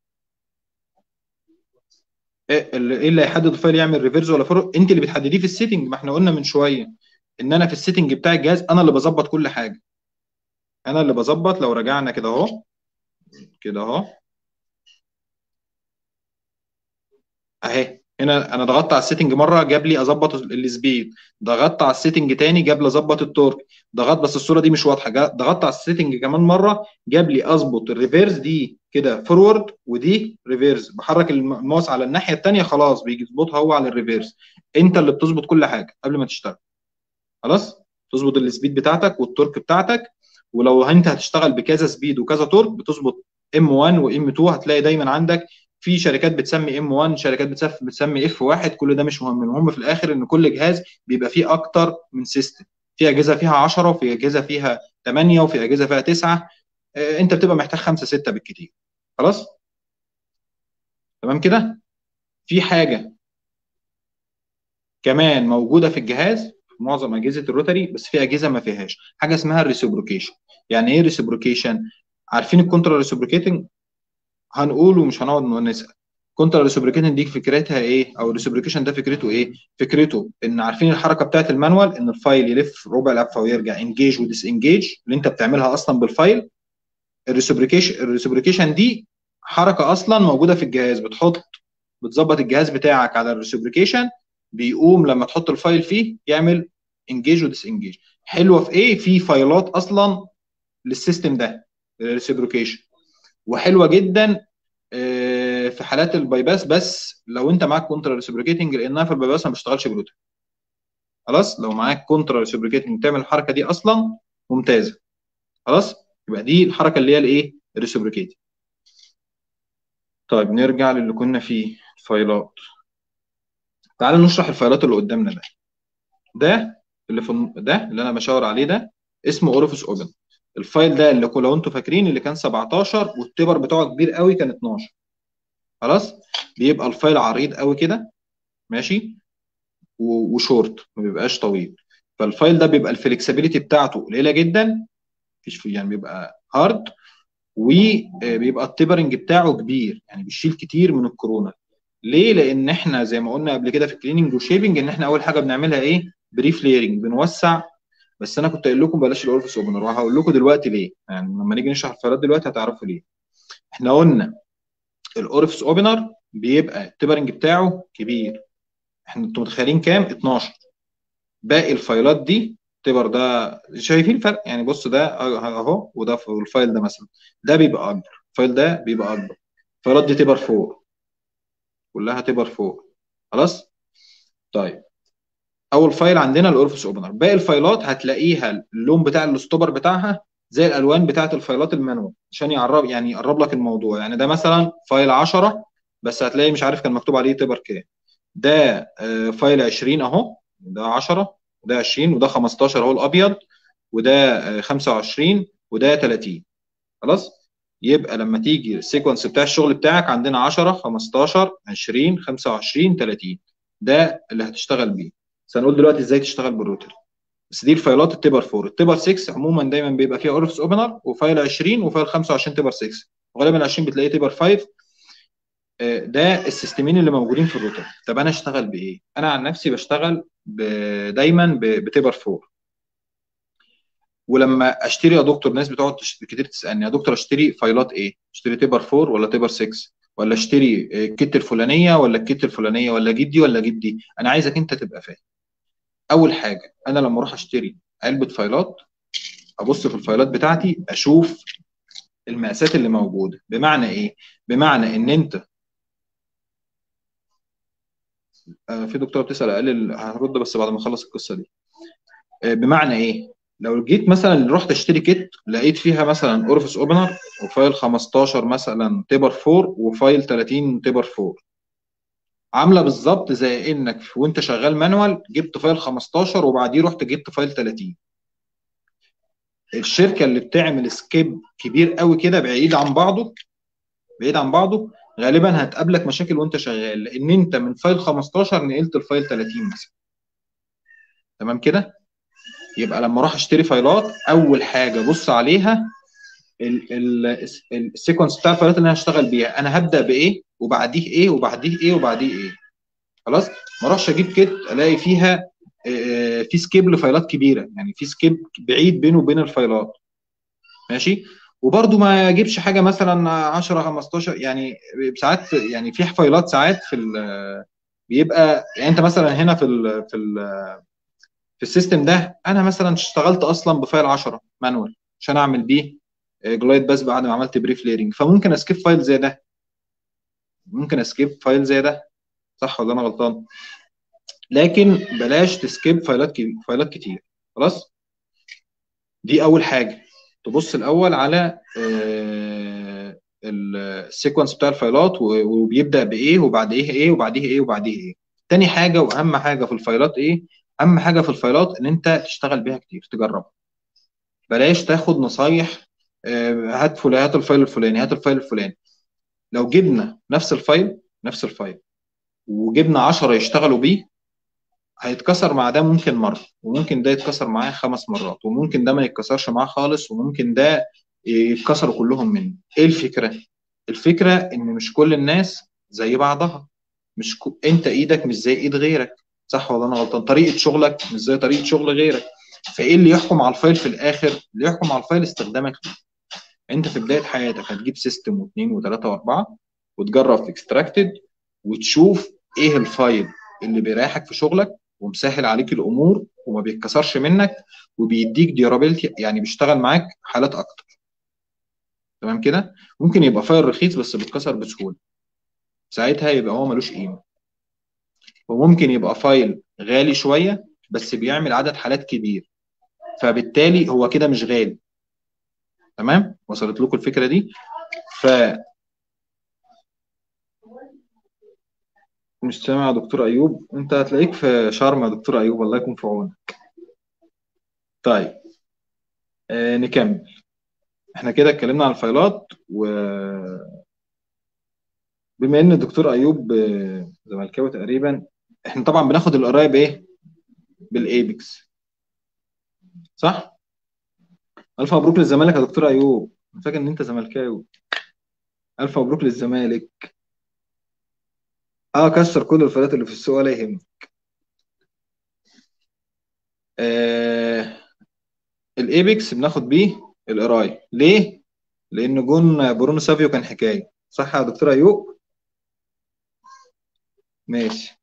ايه اللي إيه اللي هيحدد الفايل يعمل ريفيرس ولا فورورد انت اللي بتحدديه في السيتنج ما احنا قلنا من شويه ان انا في السيتنج بتاع الجهاز انا اللي بظبط كل حاجه انا اللي بظبط لو رجعنا كده اهو كده اهو اهي هنا انا ضغطت على السيتنج مره جاب لي اظبط السبيد ضغطت على السيتنج تاني جاب لي اظبط التورك ضغطت بس الصوره دي مش واضحه ضغطت على السيتنج كمان مره جاب لي اظبط الريفيرس دي كده فورورد ودي ريفيرس بحرك الماوس على الناحيه الثانيه خلاص بيجي يظبطها هو على الريفيرس انت اللي بتظبط كل حاجه قبل ما تشتغل خلاص تظبط السبيد بتاعتك والتورك بتاعتك ولو انت هتشتغل بكذا سبيد وكذا تورك بتظبط ام 1 وام 2 هتلاقي دايما عندك في شركات بتسمي ام 1 شركات بتسمي اف 1 كل ده مش مهم المهم في الاخر ان كل جهاز بيبقى فيه اكتر من سيستم في اجهزه فيها 10 وفي اجهزه فيها 8 وفي اجهزه فيها 9 آه، انت بتبقى محتاج 5 6 بالكتير خلاص تمام كده في حاجه كمان موجوده في الجهاز في معظم اجهزه الروتري بس في اجهزه ما فيهاش حاجه اسمها الريسبروكيشن يعني ايه ريسبروكيشن عارفين الكونترا ريسبروكيتنج هنقول ومش هنقعد نسال كونترا ريسبريكيشن دي فكرتها ايه او الريسبريكيشن ده فكرته ايه فكرته ان عارفين الحركه بتاعت المانوال ان الفايل يلف ربع لفه ويرجع انجيج وديس انجيج اللي انت بتعملها اصلا بالفايل الريسبريكيشن الريسبريكيشن دي حركه اصلا موجوده في الجهاز بتحط بتظبط الجهاز بتاعك على الريسبريكيشن بيقوم لما تحط الفايل فيه يعمل انجيج وديس انجيج حلوه في ايه في فايلات اصلا للسيستم ده الريسبريكيشن وحلوه جدا آه، في حالات البايباس بس لو انت معاك كونترا ريسبريكيتنج لانها في البايباس ما بتشتغلش بلوتوث خلاص لو معاك كونترا ريسبريكيتنج تعمل الحركه دي اصلا ممتازه خلاص يبقى دي الحركه اللي هي الايه الريسبريكيتنج طيب نرجع للي كنا فيه الفايلات تعال نشرح الفايلات اللي قدامنا ده ده اللي في ده اللي انا بشاور عليه ده اسمه اورفيس اوبن الفايل ده اللي لو انتوا فاكرين اللي كان 17 والتبر بتاعه كبير قوي كان 12 خلاص بيبقى الفايل عريض قوي كده ماشي وشورت ما بيبقاش طويل فالفايل ده بيبقى الفلكسبيليتي بتاعته قليله جدا مفيش يعني بيبقى هارد وبيبقى التبرنج بتاعه كبير يعني بيشيل كتير من الكورونا ليه لان احنا زي ما قلنا قبل كده في الكليننج وشيبنج ان احنا اول حاجه بنعملها ايه بريف ليرنج بنوسع بس انا كنت قايل لكم بلاش الاورفس اوبنر وهقول لكم دلوقتي ليه يعني لما نيجي نشرح الفايلات دلوقتي هتعرفوا ليه احنا قلنا الاورفس اوبنر بيبقى التبرنج بتاعه كبير احنا انتوا متخيلين كام 12 باقي الفايلات دي تبر ده شايفين الفرق يعني بص ده اهو وده الفايل ده مثلا ده بيبقى اكبر الفايل ده بيبقى اكبر الفايلات دي تبر 4 كلها تبر 4 خلاص طيب اول فايل عندنا الاورفس اوبنر باقي الفايلات هتلاقيها اللون بتاع الستوبر بتاعها زي الالوان بتاعه الفايلات المانوال عشان يعرب يعني يقرب لك الموضوع يعني ده مثلا فايل 10 بس هتلاقي مش عارف كان مكتوب عليه تبر كام ده آه، فايل 20 اهو ده 10 وده 20 وده 15 اهو الابيض وده 25 آه، وده 30 خلاص يبقى لما تيجي السيكونس بتاع الشغل بتاعك عندنا 10 15 20 25 30 ده اللي هتشتغل بيه بس هنقول دلوقتي ازاي تشتغل بالروتري بس دي الفايلات التبر 4 التبر 6 عموما دايما بيبقى فيها اورفس اوبنر وفايل 20 وفايل 25 تبر 6 وغالبا 20 بتلاقيه تبر 5 آه، ده السيستمين اللي موجودين في الروتر طب انا اشتغل بايه انا عن نفسي بشتغل دايما بتبر 4 ولما اشتري يا دكتور ناس بتقعد كتير تسالني يا دكتور اشتري فايلات ايه اشتري تبر 4 ولا تبر 6 ولا اشتري الكت الفلانيه ولا الكت الفلانيه ولا اجيب دي ولا اجيب دي انا عايزك انت تبقى فاهم اول حاجه انا لما اروح اشتري علبه فايلات ابص في الفايلات بتاعتي اشوف المقاسات اللي موجوده بمعنى ايه بمعنى ان انت آه، في دكتوره بتسال قال هرد بس بعد ما اخلص القصه دي آه، بمعنى ايه لو جيت مثلا رحت اشتري كيت لقيت فيها مثلا اورفيس اوبنر وفايل 15 مثلا تبر 4 وفايل 30 تبر 4 عامله بالظبط زي انك وانت شغال مانوال جبت فايل 15 وبعديه رحت جبت فايل 30 الشركه اللي بتعمل سكيب كبير قوي كده بعيد عن بعضه بعيد عن بعضه غالبا هتقابلك مشاكل وانت شغال لان انت من فايل 15 نقلت الفايل 30 مثلا تمام كده يبقى لما اروح اشتري فايلات اول حاجه بص عليها السيكونس بتاع الفايلات اللي انا هشتغل بيها انا هبدا بايه وبعديه ايه وبعديه ايه وبعديه ايه خلاص ما اروحش اجيب كيت الاقي فيها في سكيب لفايلات كبيره يعني في سكيب بعيد بينه وبين الفايلات ماشي وبرده ما اجيبش حاجه مثلا 10 15 يعني ساعات يعني في فايلات ساعات في بيبقى يعني انت مثلا هنا في ال في ال في السيستم ده انا مثلا اشتغلت اصلا بفايل 10 مانوال عشان اعمل بيه جلايد بس بعد ما عملت بريف ليرنج فممكن اسكيب فايل زي ده ممكن اسكيب فايل زي ده صح ولا انا غلطان لكن بلاش تسكيب فايلات كتير فايلات كتير خلاص دي اول حاجه تبص الاول على السيكونس بتاع الفايلات وبيبدا بايه وبعديه ايه وبعديه ايه وبعديه ايه تاني حاجه واهم حاجه في الفايلات ايه اهم حاجه في الفايلات ان انت تشتغل بيها كتير تجربها بلاش تاخد نصايح هات فلان هات الفايل الفلاني هات الفايل الفلاني لو جبنا نفس الفايل نفس الفايل وجبنا 10 يشتغلوا بيه هيتكسر مع ده ممكن مره وممكن ده يتكسر معاه خمس مرات وممكن ده ما يتكسرش معاه خالص وممكن ده يتكسروا كلهم منه ايه الفكره الفكره ان مش كل الناس زي بعضها مش ك... انت ايدك مش زي ايد غيرك صح ولا انا غلطان طريقه شغلك مش زي طريقه شغل غيرك فايه اللي يحكم على الفايل في الاخر اللي يحكم على الفايل استخدامك ليه انت في بدايه حياتك هتجيب سيستم واثنين وثلاثه واربعه وتجرب في اكستراكتد وتشوف ايه الفايل اللي بيريحك في شغلك ومسهل عليك الامور وما بيتكسرش منك وبيديك ديورابيلتي يعني بيشتغل معاك حالات اكتر تمام كده ممكن يبقى فايل رخيص بس بيتكسر بسهوله ساعتها يبقى هو ملوش قيمه وممكن يبقى فايل غالي شويه بس بيعمل عدد حالات كبير فبالتالي هو كده مش غالي تمام وصلت لكم الفكره دي ف مش سامع يا دكتور ايوب انت هتلاقيك في شرم يا دكتور ايوب الله يكون في عونك طيب آه نكمل احنا كده اتكلمنا عن الفايلات و بما ان الدكتور ايوب زملكاوي تقريبا احنا طبعا بناخد القرايه بايه بالايبكس صح الف مبروك للزمالك يا دكتور ايوب انا فاكر ان انت زملكاوي الف مبروك للزمالك اه كسر كل الفايلات اللي في السوق ولا يهمك آه الايبكس بناخد بيه القرايه ليه لان جون برونو سافيو كان حكايه صح يا دكتور ايوب ماشي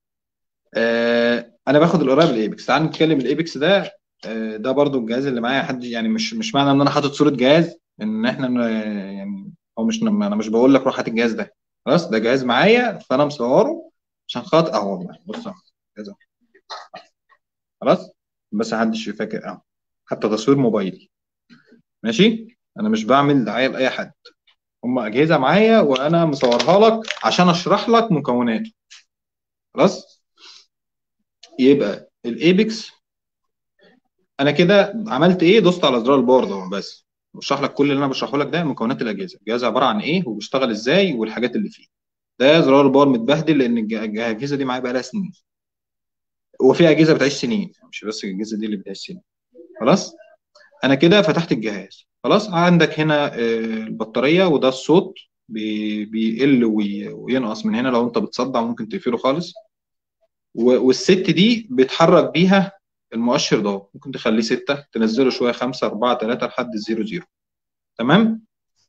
آه انا باخد القرايه بالايبكس تعال نتكلم الايبكس ده آه ده برضو الجهاز اللي معايا حد يعني مش مش معنى ان انا حاطط صوره جهاز ان احنا يعني هو مش انا مش بقول لك روح هات الجهاز ده خلاص ده جهاز معايا فانا مصوره عشان خاطر اهو والله بص كذا خلاص بس محدش فاكر اهو حتى تصوير موبايلي ماشي انا مش بعمل دعايه لاي حد هم اجهزه معايا وانا مصورها لك عشان اشرح لك مكوناته خلاص يبقى الايبكس انا كده عملت ايه دوست على زرار الباور ده بس بشرح لك كل اللي انا بشرحه لك ده مكونات الاجهزه الجهاز عباره عن ايه وبيشتغل ازاي والحاجات اللي فيه ده زرار الباور متبهدل لان الاجهزه دي معايا بقى لها سنين وفي اجهزه بتعيش سنين مش بس الاجهزه دي اللي بتعيش سنين خلاص انا كده فتحت الجهاز خلاص عندك هنا البطاريه وده الصوت بيقل وينقص من هنا لو انت بتصدع ممكن تقفله خالص والست دي بيتحرك بيها المؤشر ده ممكن تخليه ستة تنزله شوية خمسة أربعة تلاتة لحد الزيرو زيرو تمام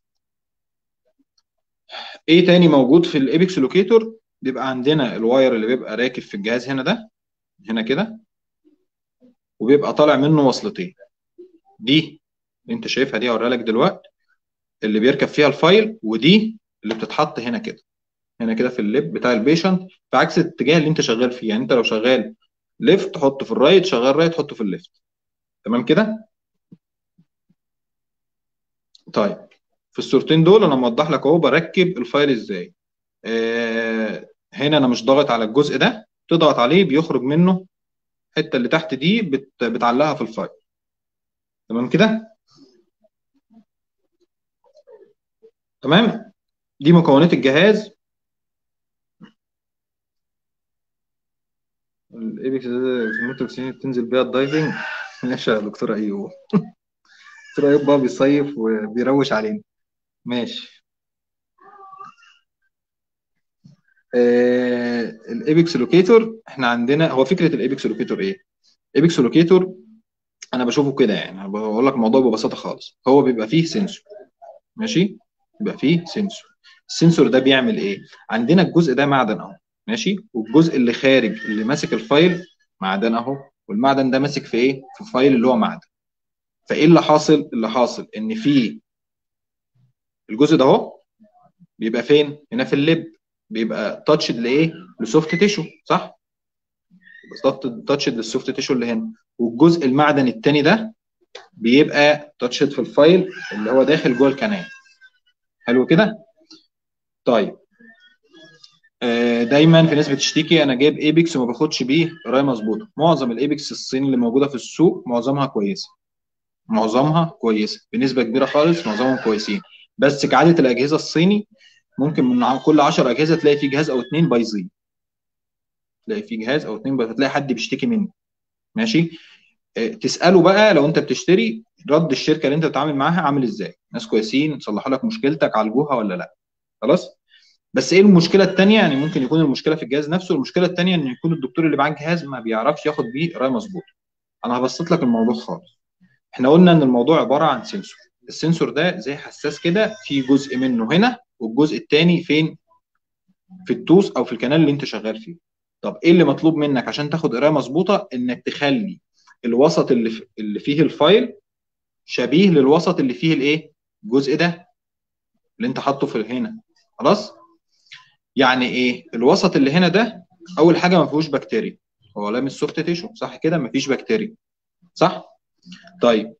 ايه تاني موجود في الايبكس لوكيتور بيبقى عندنا الواير اللي بيبقى راكب في الجهاز هنا ده هنا كده وبيبقى طالع منه وصلتين دي اللي انت شايفها دي هوريها لك دلوقتي اللي بيركب فيها الفايل ودي اللي بتتحط هنا كده هنا كده في الليب بتاع البيشنت في عكس الاتجاه اللي انت شغال فيه يعني انت لو شغال ليفت حطه في الرايت شغال رايت حطه في الليفت تمام كده طيب في الصورتين دول انا موضح لك اهو بركب الفايل ازاي آه هنا انا مش ضاغط على الجزء ده تضغط عليه بيخرج منه الحته اللي تحت دي بت... بتعلقها في الفايل تمام كده تمام دي مكونات الجهاز الايبكس الموتوكسين بتنزل بيها الدايفنج ماشي يا دكتور ايوب دكتور ايوب بقى بيصيف وبيروش علينا ماشي آه الايبكس لوكيتور احنا عندنا هو فكره الايبكس لوكيتور ايه؟ ايبكس لوكيتور انا بشوفه كده يعني بقول لك الموضوع ببساطه خالص هو بيبقى فيه سنسور ماشي بيبقى فيه سنسور السنسور ده بيعمل ايه عندنا الجزء ده معدن اهو ماشي والجزء اللي خارج اللي ماسك الفايل معدن اهو والمعدن ده ماسك في ايه في فايل اللي هو معدن فايه اللي حاصل اللي حاصل ان في الجزء ده اهو بيبقى فين هنا في اللب بيبقى تاتشد لايه لسوفت تيشو صح بالظبط تاتشد للسوفت تيشو اللي هنا والجزء المعدن الثاني ده بيبقى تاتشد في الفايل اللي هو داخل جوه الكنال حلو كده طيب آه دايما في ناس بتشتكي انا جايب ايبكس وما باخدش بيه قرايه مظبوطه معظم الايبكس الصيني اللي موجوده في السوق معظمها كويسه معظمها كويسه بنسبه كبيره خالص معظمهم كويسين بس كعاده الاجهزه الصيني ممكن من كل 10 اجهزه تلاقي في جهاز او اثنين بايظين تلاقي في جهاز او اثنين بايظين تلاقي حد بيشتكي منه ماشي آه تساله بقى لو انت بتشتري رد الشركه اللي انت بتتعامل معاها عامل ازاي ناس كويسين صلحوا لك مشكلتك عالجوها ولا لا خلاص بس ايه المشكله الثانيه يعني ممكن يكون المشكله في الجهاز نفسه المشكله الثانيه ان يكون الدكتور اللي معاه الجهاز ما بيعرفش ياخد بيه قرايه مظبوطه انا هبسط لك الموضوع خالص احنا قلنا ان الموضوع عباره عن سنسور السنسور ده زي حساس كده في جزء منه هنا والجزء الثاني فين في التوس او في الكنال اللي انت شغال فيه طب ايه اللي مطلوب منك عشان تاخد قرايه مظبوطه انك تخلي الوسط اللي في اللي فيه الفايل شبيه للوسط اللي فيه الايه الجزء ده اللي انت حاطه في هنا خلاص يعني ايه الوسط اللي هنا ده اول حاجه ما فيهوش بكتيريا هو لامس سوفت تيشو صح كده ما فيش بكتيريا صح طيب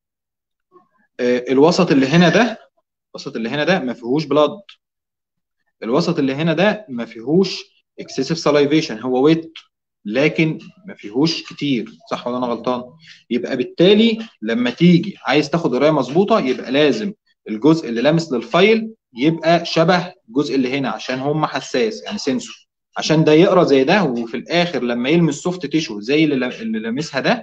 آه الوسط اللي هنا ده الوسط اللي هنا ده ما فيهوش بلاد الوسط اللي هنا ده ما فيهوش اكسسيف سلايفيشن هو ويت لكن ما فيهوش كتير صح ولا انا غلطان يبقى بالتالي لما تيجي عايز تاخد قرايه مظبوطه يبقى لازم الجزء اللي لامس للفايل يبقى شبه الجزء اللي هنا عشان هم حساس يعني سنسور عشان ده يقرا زي ده وفي الاخر لما يلمس سوفت تيشو زي اللي لامسها ده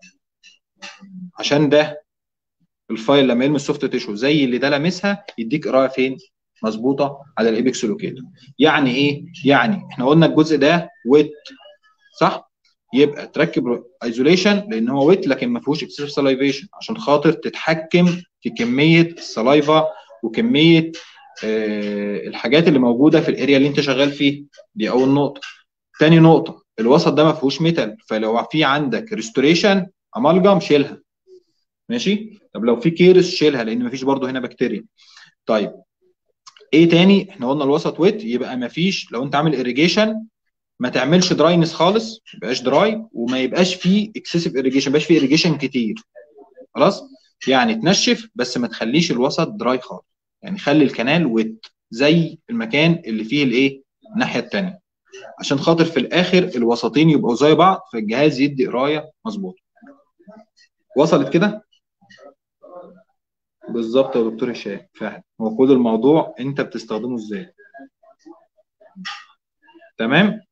عشان ده الفايل لما يلمس سوفت تيشو زي اللي ده لامسها يديك قرايه فين مظبوطه على الايبكس لوكيتور يعني ايه يعني احنا قلنا الجزء ده ويت صح يبقى تركب ايزوليشن لان هو ويت لكن ما فيهوش اكسسيف سلايفيشن عشان خاطر تتحكم في كميه السلايفا وكميه آه الحاجات اللي موجوده في الاريا اللي انت شغال فيه دي اول نقطه تاني نقطه الوسط ده ما فيهوش ميتال فلو في عندك ريستوريشن امالجام شيلها ماشي طب لو في كيرس شيلها لان ما فيش برده هنا بكتيريا طيب ايه تاني احنا قلنا الوسط ويت يبقى ما فيش لو انت عامل اريجيشن ما تعملش دراينس خالص ما يبقاش دراي وما يبقاش فيه اكسسيف اريجيشن ما يبقاش فيه اريجيشن كتير خلاص يعني تنشف بس ما تخليش الوسط دراي خالص يعني خلي الكنال ويت زي المكان اللي فيه الايه الناحيه الثانيه عشان خاطر في الاخر الوسطين يبقوا زي بعض فالجهاز يدي قرايه مظبوطه وصلت كده بالظبط يا دكتور هشام فعلا هو كل الموضوع انت بتستخدمه ازاي تمام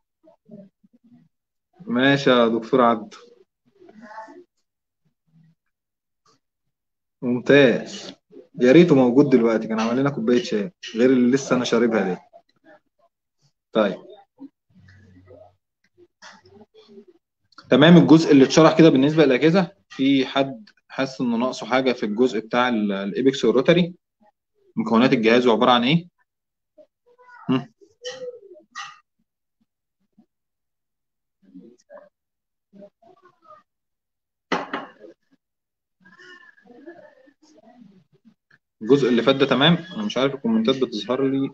ماشي يا دكتور عبد ممتاز يا ريته موجود دلوقتي كان عمل لنا كوبايه شاي غير اللي لسه انا شاربها دي طيب تمام الجزء اللي اتشرح كده بالنسبه للاجهزه في حد حاسس انه ناقصه حاجه في الجزء بتاع الايبكس والروتري مكونات الجهاز عباره عن ايه هم؟ الجزء اللي فات ده تمام انا مش عارف الكومنتات بتظهر لي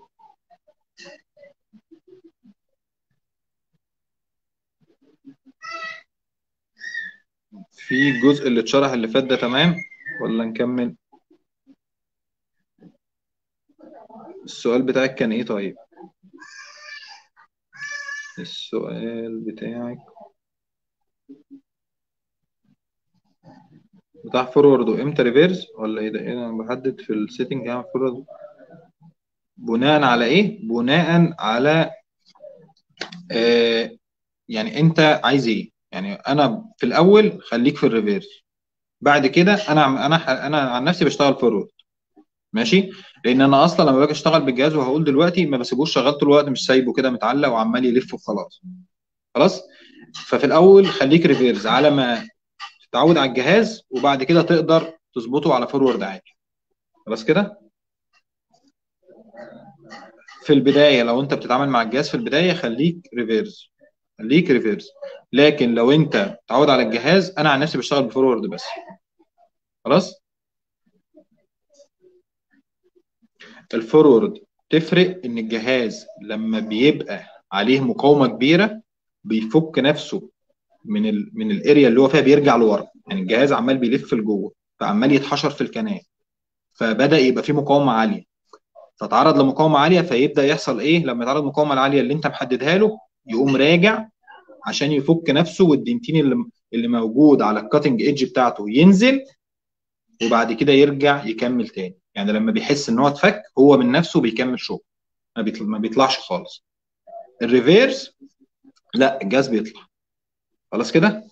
في في الجزء اللي اتشرح اللي فات ده تمام ولا نكمل السؤال بتاعك كان ايه طيب السؤال بتاعك بتاع فورورد وامتى ريفيرس ولا ايه ده إيه انا بحدد في السيتنج اعمل فورورد بناء على ايه بناء على آه يعني انت عايز ايه يعني انا في الاول خليك في الريفيرس بعد كده انا انا انا عن نفسي بشتغل فورورد ماشي لان انا اصلا لما باجي اشتغل بالجهاز وهقول دلوقتي ما بسيبوش شغال طول الوقت مش سايبه كده متعلق وعمال يلف وخلاص خلاص ففي الاول خليك ريفيرز على ما تتعود على الجهاز وبعد كده تقدر تظبطه على فورورد عادي خلاص كده في البدايه لو انت بتتعامل مع الجهاز في البدايه خليك ريفيرز خليك ريفيرز لكن لو انت تعود على الجهاز انا عن نفسي بشتغل بفورورد بس خلاص الفورورد تفرق ان الجهاز لما بيبقى عليه مقاومه كبيره بيفك نفسه من ال من الاريا اللي هو فيها بيرجع لورا يعني الجهاز عمال بيلف لجوه فعمال يتحشر في الكنال فبدا يبقى فيه مقاومه عاليه فتعرض لمقاومه عاليه فيبدا يحصل ايه لما يتعرض للمقاومه العاليه اللي انت محددها له يقوم راجع عشان يفك نفسه والدنتين اللي اللي موجود على الكاتنج ايدج بتاعته ينزل وبعد كده يرجع يكمل تاني يعني لما بيحس ان هو اتفك هو من نفسه بيكمل شغل ما, بيطلع ما بيطلعش خالص الريفيرس لا الجاز بيطلع خلاص كده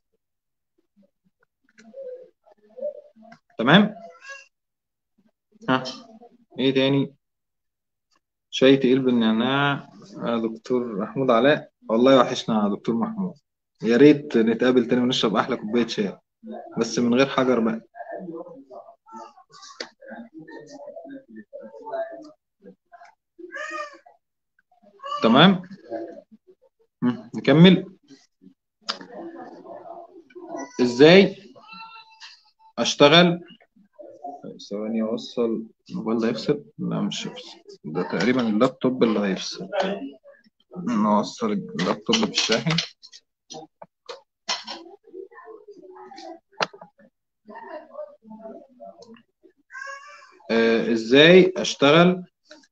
تمام ها ايه تاني شاي تقيل بالنعناع يا دكتور محمود علاء والله وحشنا يا دكتور محمود يا ريت نتقابل تاني ونشرب احلى كوبايه شاي بس من غير حجر بقى تمام نكمل ازاي اشتغل ثواني اوصل الموبايل ده هيفصل لا مش هيفصل ده تقريبا اللابتوب اللي هيفصل نوصل اللابتوب في الشاحن آه ازاي اشتغل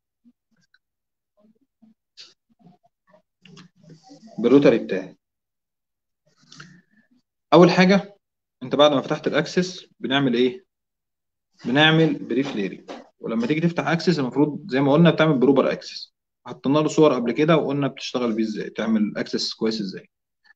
بالروتري بتاعي اول حاجه انت بعد ما فتحت الاكسس بنعمل ايه بنعمل بريف ليرنج ولما تيجي تفتح اكسس المفروض زي ما قلنا بتعمل بروبر اكسس حطينا له صور قبل كده وقلنا بتشتغل بيه ازاي تعمل اكسس كويس ازاي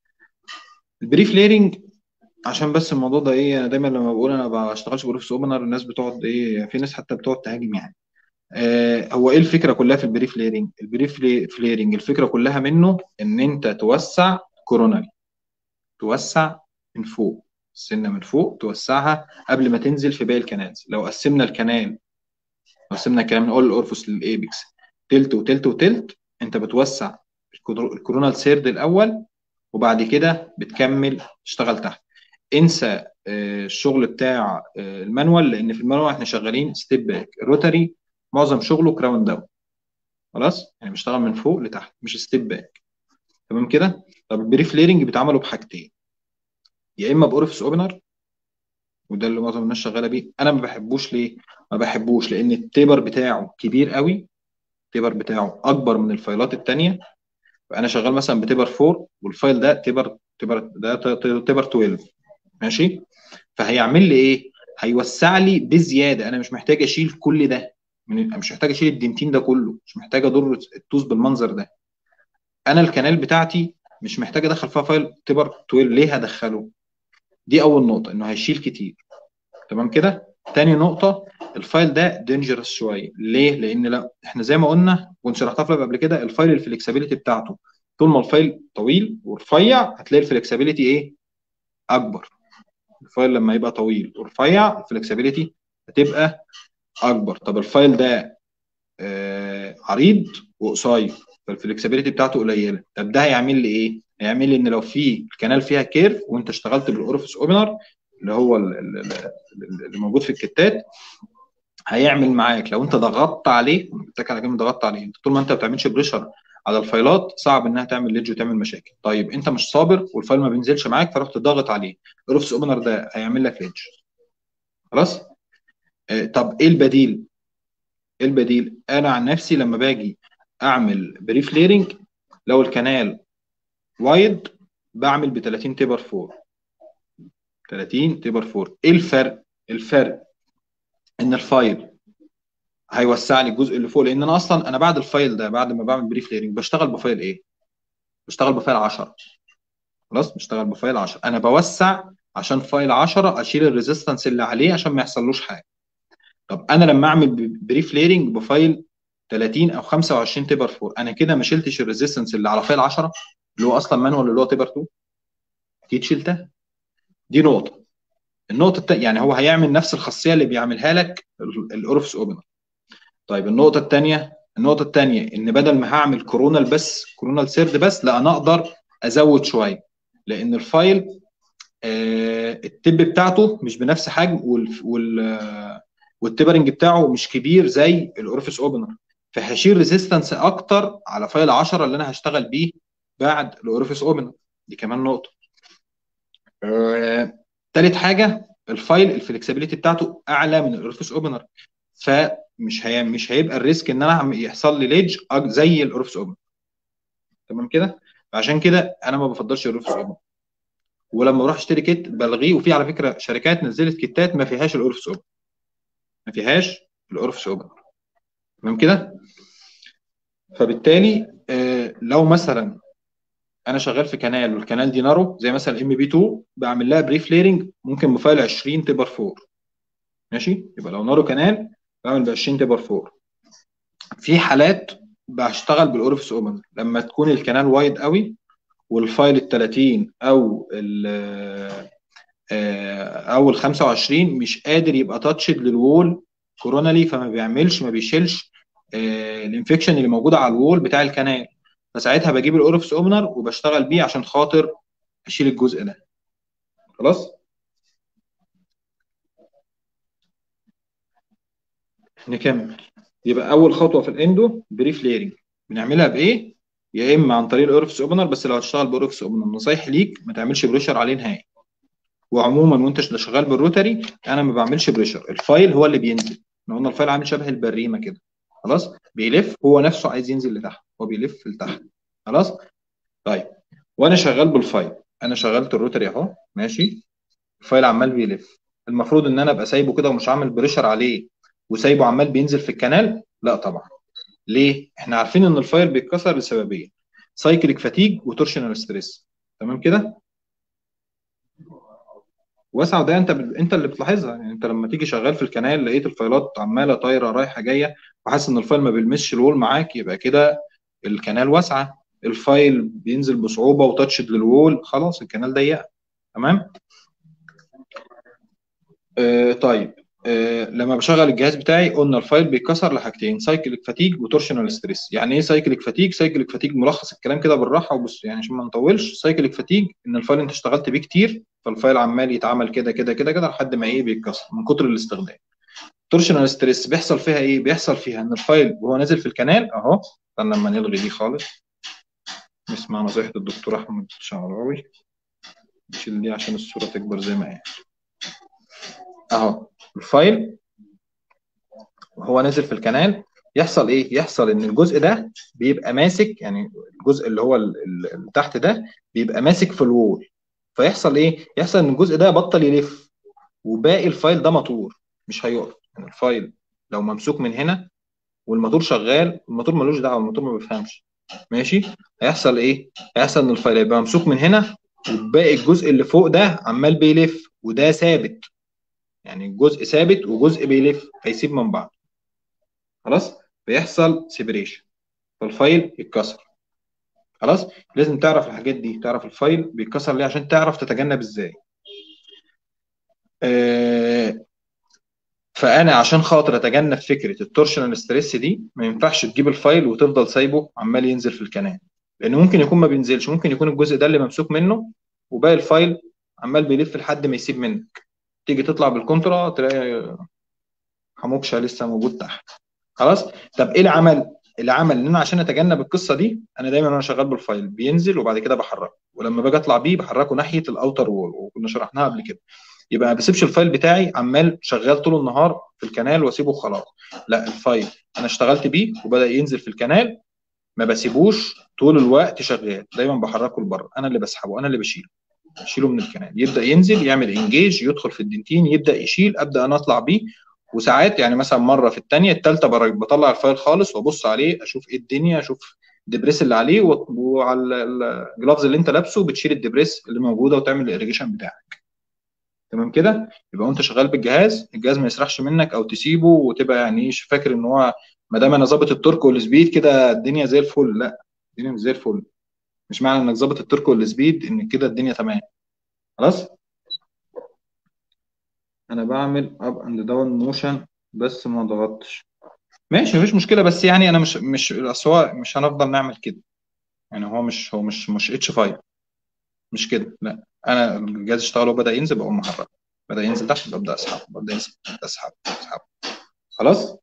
البريف ليرنج عشان بس الموضوع ده ايه انا دايما لما بقول انا ما بشتغلش بروفيس اوبنر الناس بتقعد ايه في ناس حتى بتقعد تهاجم يعني آه هو ايه الفكره كلها في البريف ليرنج البريف فليرنج الفكره كلها منه ان انت توسع كوروناري توسع من فوق السنه من فوق توسعها قبل ما تنزل في باقي الكنالز لو قسمنا الكنال لو قسمنا الكلام من اول الاورفوس للايبكس تلت وتلت وتلت انت بتوسع الكورونال سيرد الاول وبعد كده بتكمل تشتغل تحت انسى الشغل بتاع المانوال لان في المانوال احنا شغالين ستيب باك الروتري معظم شغله كراون داون خلاص يعني بيشتغل من فوق لتحت مش ستيب باك تمام كده طب البريف ليرنج بيتعملوا بحاجتين يا اما باورفيس اوبنر وده اللي معظم الناس شغاله بيه انا ما بحبوش ليه ما بحبوش لان التيبر بتاعه كبير قوي التيبر بتاعه اكبر من الفايلات الثانيه فانا شغال مثلا بتيبر 4 والفايل ده تيبر تيبر ده تيبر 12 ماشي فهيعمل لي ايه هيوسع لي بزياده انا مش محتاج اشيل كل ده من مش محتاج اشيل الدنتين ده كله مش محتاج اضر التوز بالمنظر ده انا الكنال بتاعتي مش محتاج ادخل فيها فايل تيبر 12 ليه هدخله دي اول نقطه انه هيشيل كتير تمام كده تاني نقطه الفايل ده دينجرس شويه ليه لان لا احنا زي ما قلنا وانت شرحتها في قبل كده الفايل الفلكسبيليتي بتاعته طول ما الفايل طويل ورفيع هتلاقي الفلكسبيليتي ايه اكبر الفايل لما يبقى طويل ورفيع الفلكسبيليتي هتبقى اكبر طب الفايل ده آه عريض وقصير فالفلكسبيليتي بتاعته قليله طب ده هيعمل لي ايه هيعمل لي ان لو في الكنال فيها كيرف وانت اشتغلت بالاورفيس اوبنر اللي هو اللي موجود في الكتات هيعمل معاك لو انت ضغطت عليه بتك على كلمه ضغطت عليه انت طول ما انت ما بتعملش بريشر على الفايلات صعب انها تعمل ليدج وتعمل مشاكل طيب انت مش صابر والفايل ما بينزلش معاك فرحت ضاغط عليه الاوفيس اوبنر ده هيعمل لك ليدج خلاص آه، طب ايه البديل ايه البديل انا عن نفسي لما باجي اعمل بريف ليرنج لو الكنال وايد بعمل ب 30 تيبر 4 30 تيبر 4 ايه الفرق الفرق ان الفايل هيوسع لي الجزء اللي فوق لان انا اصلا انا بعد الفايل ده بعد ما بعمل بريف ليرنج بشتغل بفايل ايه بشتغل بفايل 10 خلاص بشتغل بفايل 10 انا بوسع عشان فايل 10 اشيل الريزيستنس اللي عليه عشان ما يحصلوش حاجه طب انا لما اعمل بريف ليرنج بفايل 30 او 25 تبر 4 انا كده ما شلتش الريزيستنس اللي على فايل 10 اللي هو اصلا مانوال اللي هو تبر 2 اكيد شلتها دي نقطه النقطه التانية يعني هو هيعمل نفس الخاصيه اللي بيعملها لك الاورفس اوبنر طيب النقطه الثانيه النقطه الثانيه ان بدل ما هعمل كورونال بس كورونال سيرد بس لا انا اقدر ازود شويه لان الفايل آه التب بتاعته مش بنفس حجم وال, وال والتبرنج بتاعه مش كبير زي الاورفيس اوبنر فهشيل ريزيستنس اكتر على فايل 10 اللي انا هشتغل بيه بعد الاورفيس اوبنر دي كمان نقطه آه، تالت حاجه الفايل الفلكسبيليتي بتاعته اعلى من الاورفيس اوبنر فمش هي مش هيبقى الريسك ان انا يحصل لي ليدج زي الاورفيس اوبنر تمام كده عشان كده انا ما بفضلش الاورفيس اوبنر ولما بروح اشتري كيت بلغيه وفي على فكره شركات نزلت كيتات ما فيهاش الاورفيس اوبنر ما فيهاش الاورفيس اوبنر تمام كده فبالتالي آه، لو مثلا انا شغال في كنال والكنال دي نارو زي مثلا ام بي 2 بعمل لها بريف ليرنج ممكن بفايل 20 تبر 4 ماشي يبقى لو نارو كنال بعمل ب 20 تبر 4 في حالات بشتغل بالاورفيس اوبن لما تكون الكنال وايد قوي والفايل ال 30 او ال آه، او ال 25 مش قادر يبقى تاتشد للوول كورونالي فما بيعملش ما بيشيلش آه، الانفكشن اللي موجوده على الوول بتاع الكنال فساعتها بجيب الاورفس اوبنر وبشتغل بيه عشان خاطر اشيل الجزء ده خلاص نكمل يبقى اول خطوه في الاندو بريف ليرنج بنعملها بايه يا اما عن طريق الاورفس اوبنر بس لو هتشتغل باورفس اوبنر نصايح ليك ما تعملش بريشر عليه نهائي وعموما وانت شغال بالروتري انا ما بعملش بريشر الفايل هو اللي بينزل احنا قلنا الفايل عامل شبه البريمه كده خلاص بيلف هو نفسه عايز ينزل لتحت هو بيلف لتحت خلاص طيب وانا شغال بالفايل انا شغلت الروتري اهو ماشي الفايل عمال بيلف المفروض ان انا ابقى سايبه كده ومش عامل بريشر عليه وسايبه عمال بينزل في الكنال لا طبعا ليه احنا عارفين ان الفايل بيتكسر لسببين سايكليك فاتيج وتورشنال ستريس تمام كده واسعه وده انت انت اللي بتلاحظها يعني انت لما تيجي شغال في الكنال لقيت الفايلات عماله طايره رايحه جايه وحاسس ان الفايل ما بيلمسش الوول معاك يبقى كده الكنال واسعه الفايل بينزل بصعوبه وتاتشد للوول خلاص الكنال ضيقه تمام آه طيب آه لما بشغل الجهاز بتاعي قلنا الفايل بيتكسر لحاجتين سايكليك فاتيج وتورشنال ستريس يعني ايه سايكليك فاتيج سايكليك فاتيج ملخص الكلام كده بالراحه وبص يعني عشان ما نطولش سايكليك فاتيج ان الفايل انت اشتغلت بيه كتير فالفايل عمال يتعمل كده كده كده كده لحد ما ايه بيتكسر من كتر الاستخدام تورشنال ستريس بيحصل فيها ايه بيحصل فيها ان الفايل وهو نازل في الكنال اهو استنى لما نلغي دي خالص نسمع نصيحه الدكتور احمد الشعراوي نشيل دي عشان الصوره تكبر زي ما هي اهو الفايل وهو نازل في الكنال يحصل ايه يحصل ان الجزء ده بيبقى ماسك يعني الجزء اللي هو اللي تحت ده بيبقى ماسك في الوول فيحصل ايه يحصل ان الجزء ده بطل يلف وباقي الفايل ده مطور مش هيقف يعني الفايل لو ممسوك من هنا والموتور شغال الموتور ملوش دعوه الموتور ما بيفهمش ماشي هيحصل ايه هيحصل ان الفايل يبقى ممسوك من هنا وباقي الجزء اللي فوق ده عمال بيلف وده ثابت يعني الجزء ثابت وجزء بيلف فيسيب من بعض خلاص بيحصل سيبريشن فالفايل يتكسر خلاص لازم تعرف الحاجات دي تعرف الفايل بيتكسر ليه عشان تعرف تتجنب ازاي آه فانا عشان خاطر اتجنب فكره التورشنال ستريس دي ما ينفعش تجيب الفايل وتفضل سايبه عمال ينزل في الكنال لان ممكن يكون ما بينزلش ممكن يكون الجزء ده اللي ممسوك منه وباقي الفايل عمال بيلف لحد ما يسيب منك تيجي تطلع بالكونترا تلاقي حموكشه لسه موجود تحت خلاص طب ايه العمل العمل ان انا عشان اتجنب القصه دي انا دايما وانا شغال بالفايل بينزل وبعد كده بحركه ولما باجي اطلع بيه بحركه ناحيه الاوتر وول وكنا شرحناها قبل كده يبقى ما بسيبش الفايل بتاعي عمال شغال طول النهار في الكنال واسيبه خلاص لا الفايل انا اشتغلت بيه وبدا ينزل في الكنال ما بسيبوش طول الوقت شغال دايما بحركه لبره انا اللي بسحبه انا اللي بشيله بشيله من الكنال يبدا ينزل يعمل انجيج يدخل في الدنتين يبدا يشيل ابدا انا اطلع بيه وساعات يعني مثلا مره في الثانيه الثالثه بطلع الفايل خالص وابص عليه اشوف ايه الدنيا اشوف الدبريس اللي عليه وعلى الجلافز اللي انت لابسه بتشيل الدبريس اللي موجوده وتعمل الاريجيشن بتاعك تمام كده يبقى وانت شغال بالجهاز الجهاز ما يسرحش منك او تسيبه وتبقى يعني ايه فاكر ان هو ما دام انا ظابط التورك والسبيد كده الدنيا زي الفل لا الدنيا مش زي الفل مش معنى انك ظابط التورك والسبيد ان كده الدنيا تمام خلاص انا بعمل اب اند داون موشن بس ما ضغطتش ماشي مفيش مشكله بس يعني انا مش مش اصل هو مش هنفضل نعمل كده يعني هو مش هو مش مش اتش 5 مش كده لا انا الجهاز اشتغل وبدا ينزل بقوم محرك بدا ينزل تحت ببدا اسحب ببدا ينزل اسحب اسحب خلاص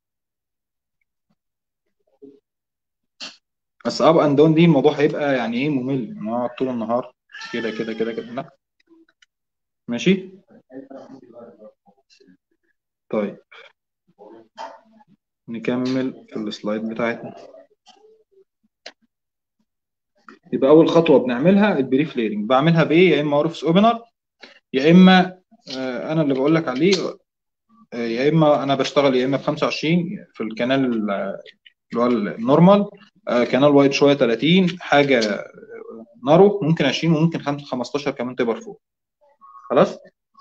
بس اب اند داون دي الموضوع هيبقى يعني ايه ممل نقعد طول النهار كده كده كده كده لا ماشي طيب نكمل في السلايد بتاعتنا يبقى اول خطوه بنعملها البريف ليرنج بعملها بايه يا اما اورفس اوبنر يا اما آه، انا اللي بقول لك عليه آه، يا اما انا بشتغل يا اما ب 25 في الكنال اللي هو النورمال كنال وايد شويه 30 حاجه نارو ممكن 20 وممكن 15 كمان تبر فوق خلاص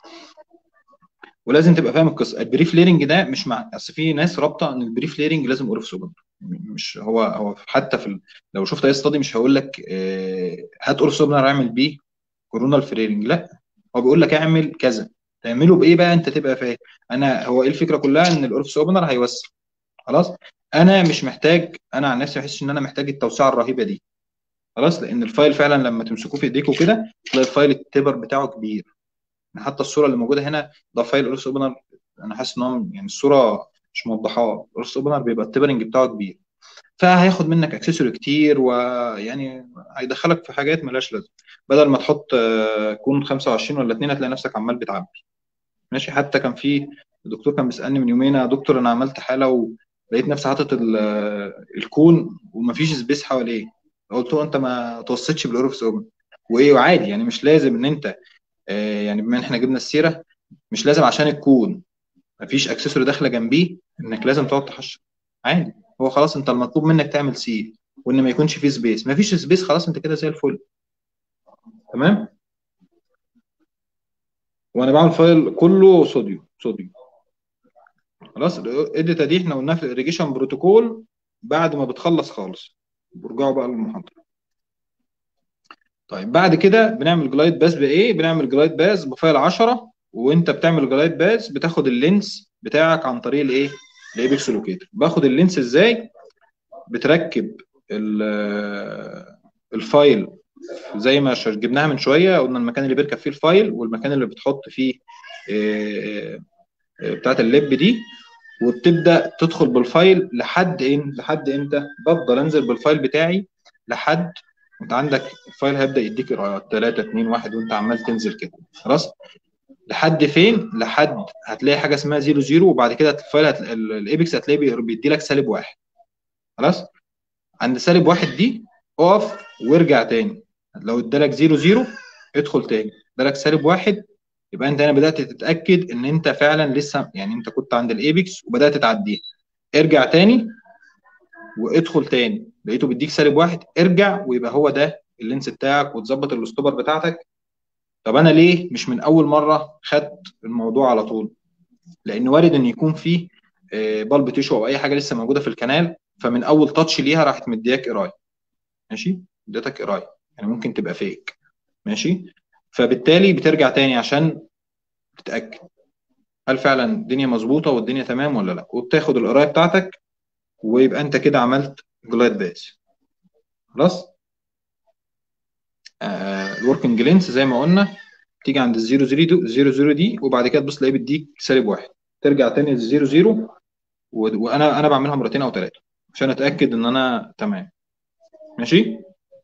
ولازم تبقى فاهم القصه البريف ليرنج ده مش مع اصل في ناس رابطه ان البريف ليرنج لازم اورف سوبر مش هو هو حتى في ال... لو شفت اي استادي مش هيقول لك آه هات اورف سوبر اعمل بيه كورونال فريرنج لا هو بيقول لك اعمل كذا تعمله بايه بقى انت تبقى فاهم انا هو ايه الفكره كلها ان الاورف اوبنر هيوسع خلاص انا مش محتاج انا عن نفسي بحس ان انا محتاج التوسعه الرهيبه دي خلاص لان الفايل فعلا لما تمسكوه في ايديكوا كده تلاقي الفايل التبر بتاعه كبير حتى الصوره اللي موجوده هنا ده فايل اورس اوبنر انا حاسس ان هو يعني الصوره مش موضحاه اورس اوبنر بيبقى التبرنج بتاعه كبير فهياخد منك اكسسوري كتير ويعني هيدخلك في حاجات ملهاش لازمه بدل ما تحط آه، كون 25 ولا 2 هتلاقي نفسك عمال بتعبي ماشي حتى كان في الدكتور كان بيسالني من يومين يا دكتور انا عملت حاله ولقيت نفسي حاطط الكون ومفيش سبيس حواليه قلت له انت ما توصيتش بالاورفس اوبن وايه وعادي يعني مش لازم ان انت آه، يعني بما ان احنا جبنا السيره مش لازم عشان الكون مفيش اكسسوري داخله جنبيه انك لازم تقعد تحشر عادي هو خلاص انت المطلوب منك تعمل سيل وان ما يكونش فيه سبيس مفيش سبيس خلاص انت كده زي الفل تمام وانا بعمل فايل كله صوديوم صوديوم خلاص الاديتا دي احنا قلناها في الاريجيشن بروتوكول بعد ما بتخلص خالص ارجعوا بقى للمحاضره طيب بعد كده بنعمل جلايد باس بايه بنعمل جلايد باس بفايل 10 وانت بتعمل جلايد باس بتاخد اللينس بتاعك عن طريق الايه الايبكس لوكيتر باخد اللينس ازاي بتركب الفايل زي ما جبناها من شويه قلنا المكان اللي بيركب فيه الفايل والمكان اللي بتحط فيه آه، آه، بتاعت اللب دي وبتبدا تدخل بالفايل لحد ان لحد امتى بفضل انزل بالفايل بتاعي لحد انت عندك الفايل هيبدا يديك قراءات 3 2 1 وانت عمال تنزل كده خلاص لحد فين لحد هتلاقي حاجه اسمها 0 0 وبعد كده الفايل هت... الايبكس هتلاقيه بيدي لك سالب واحد خلاص عند سالب واحد دي اقف وارجع تاني لو ادالك 0 0 ادخل تاني ادالك سالب واحد يبقى انت هنا بدات تتاكد ان انت فعلا لسه يعني انت كنت عند الايبكس وبدات تعديها ارجع تاني وادخل تاني لقيته بيديك سالب واحد ارجع ويبقى هو ده اللينس بتاعك وتظبط الاستوبر بتاعتك طب انا ليه مش من اول مره خدت الموضوع على طول لان وارد ان يكون فيه بلب تيشو او اي حاجه لسه موجوده في الكنال فمن اول تاتش ليها راحت مدياك قرايه ماشي اديتك قرايه يعني ممكن تبقى فيك ماشي فبالتالي بترجع تاني عشان تتاكد هل فعلا الدنيا مظبوطه والدنيا تمام ولا لا وبتاخد القرايه بتاعتك ويبقى انت كده عملت جلايد باس خلاص الوركنج لينس زي ما قلنا تيجي عند الزيرو زيرو زيرو زيرو دي وبعد كده تبص تلاقيه بيديك سالب واحد ترجع تاني للزيرو زيرو وانا انا بعملها مرتين او ثلاثه عشان اتاكد ان انا تمام ماشي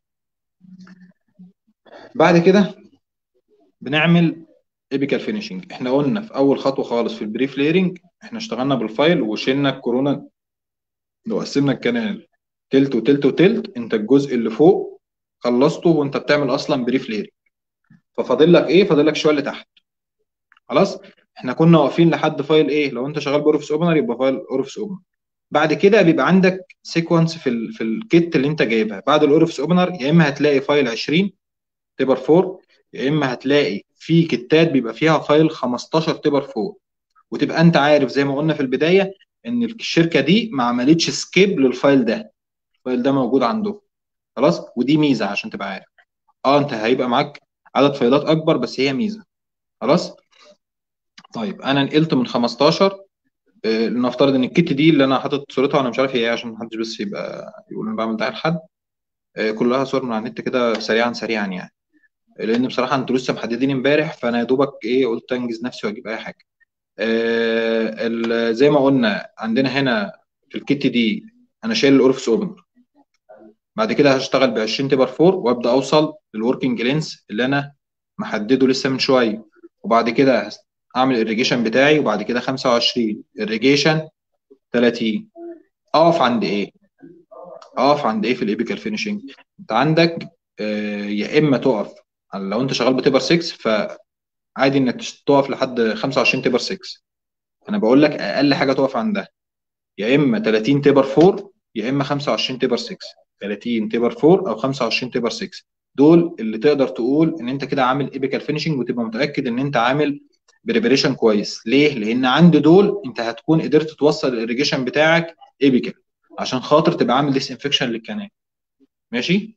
بعد كده بنعمل ايبيكال فينيشنج احنا قلنا في اول خطوه خالص في البريف ليرنج احنا اشتغلنا بالفايل وشلنا الكورونا لو قسمنا الكنال تلت وتلت وتلت انت الجزء اللي فوق خلصته وانت بتعمل اصلا بريف ليرنج ففاضل لك ايه فاضل لك شويه اللي تحت خلاص احنا كنا واقفين لحد فايل ايه لو انت شغال باورفس اوبنر يبقى فايل اورفس اوبنر بعد كده بيبقى عندك سيكونس في ال في الكيت اللي انت جايبها بعد الاورفس اوبنر يا اما هتلاقي فايل 20 تبر 4 يا اما هتلاقي في كتات بيبقى فيها فايل 15 تبر 4 وتبقى انت عارف زي ما قلنا في البدايه ان الشركه دي ما عملتش سكيب للفايل ده الفايل ده موجود عنده خلاص ودي ميزه عشان تبقى عارف اه انت هيبقى معاك عدد فايلات اكبر بس هي ميزه خلاص طيب انا نقلت من 15 آه، لنفترض ان الكيت دي اللي انا حاطط صورتها انا مش عارف هي ايه عشان محدش بس يبقى يقول انا بعمل ده لحد آه، كلها صور من على النت كده سريعا سريعا يعني لان بصراحه انتوا لسه محددين امبارح فانا يا دوبك ايه قلت انجز نفسي واجيب اي حاجه آه، ال- زي ما قلنا عندنا هنا في الكيت دي انا شايل الاورفس اوبنر بعد كده هشتغل ب 20 تبر 4 وابدا اوصل للوركينج لينس اللي انا محدده لسه من شويه وبعد كده اعمل الريجيشن بتاعي وبعد كده 25 الريجيشن 30 اقف عند ايه؟ اقف عند ايه في الايبيكال فينيشنج؟ انت عندك آه، يا اما تقف لو انت شغال بتبر 6 فعادي انك تقف لحد 25 تبر 6 انا بقول لك اقل حاجه تقف عندها يا اما 30 تبر 4 يا اما 25 تبر 6 30 تبر 4 او 25 تبر 6 دول اللي تقدر تقول ان انت كده عامل ايبيكال فينيشنج وتبقى متاكد ان انت عامل بريبريشن كويس ليه لان عند دول انت هتكون قدرت توصل الاريجيشن بتاعك ايبيكال عشان خاطر تبقى عامل ديس انفكشن للكنال ماشي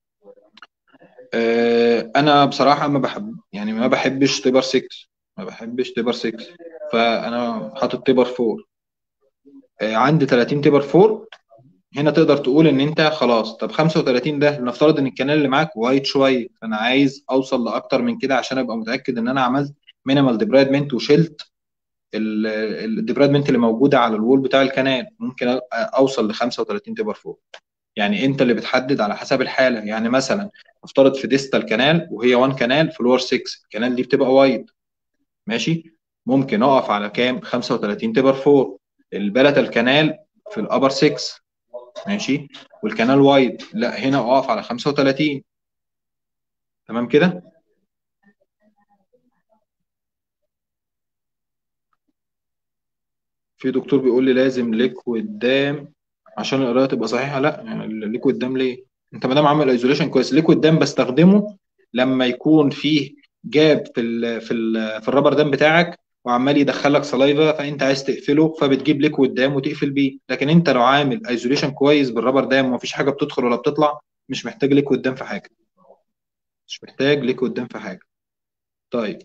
آه انا بصراحه ما بحب يعني ما بحبش تبر 6 ما بحبش تبر 6 فانا حاطط تبر 4 آه عندي 30 تبر 4 هنا تقدر تقول ان انت خلاص طب 35 ده لنفترض ان الكنال اللي معاك وايد شويه فانا عايز اوصل لاكتر من كده عشان ابقى متاكد ان انا عملت مينيمال ديبرايدمنت وشلت الديبرايدمنت اللي موجوده على الوول بتاع الكنال ممكن اوصل ل 35 تبر فوق يعني انت اللي بتحدد على حسب الحاله يعني مثلا افترض في ديستال كانال وهي 1 كانال فلور 6 الكنال دي بتبقى وايد ماشي ممكن اقف على كام 35 تبر فوق البلت الكنال في الابر 6 ماشي والكنال وايد لا هنا اقف على 35 تمام كده في دكتور بيقول لي لازم ليكويد دام عشان القرايه تبقى صحيحه لا يعني الليكويد دام ليه انت ما دام عامل ايزوليشن كويس ليكويد دام بستخدمه لما يكون فيه جاب في ال في ال في الرابر دام بتاعك وعمال يدخلك سلايفا فانت عايز تقفله فبتجيب ليكويد دام وتقفل بيه لكن انت لو عامل ايزوليشن كويس بالرابر دام ومفيش حاجه بتدخل ولا بتطلع مش محتاج ليكويد دام في حاجه مش محتاج ليكويد دام في حاجه طيب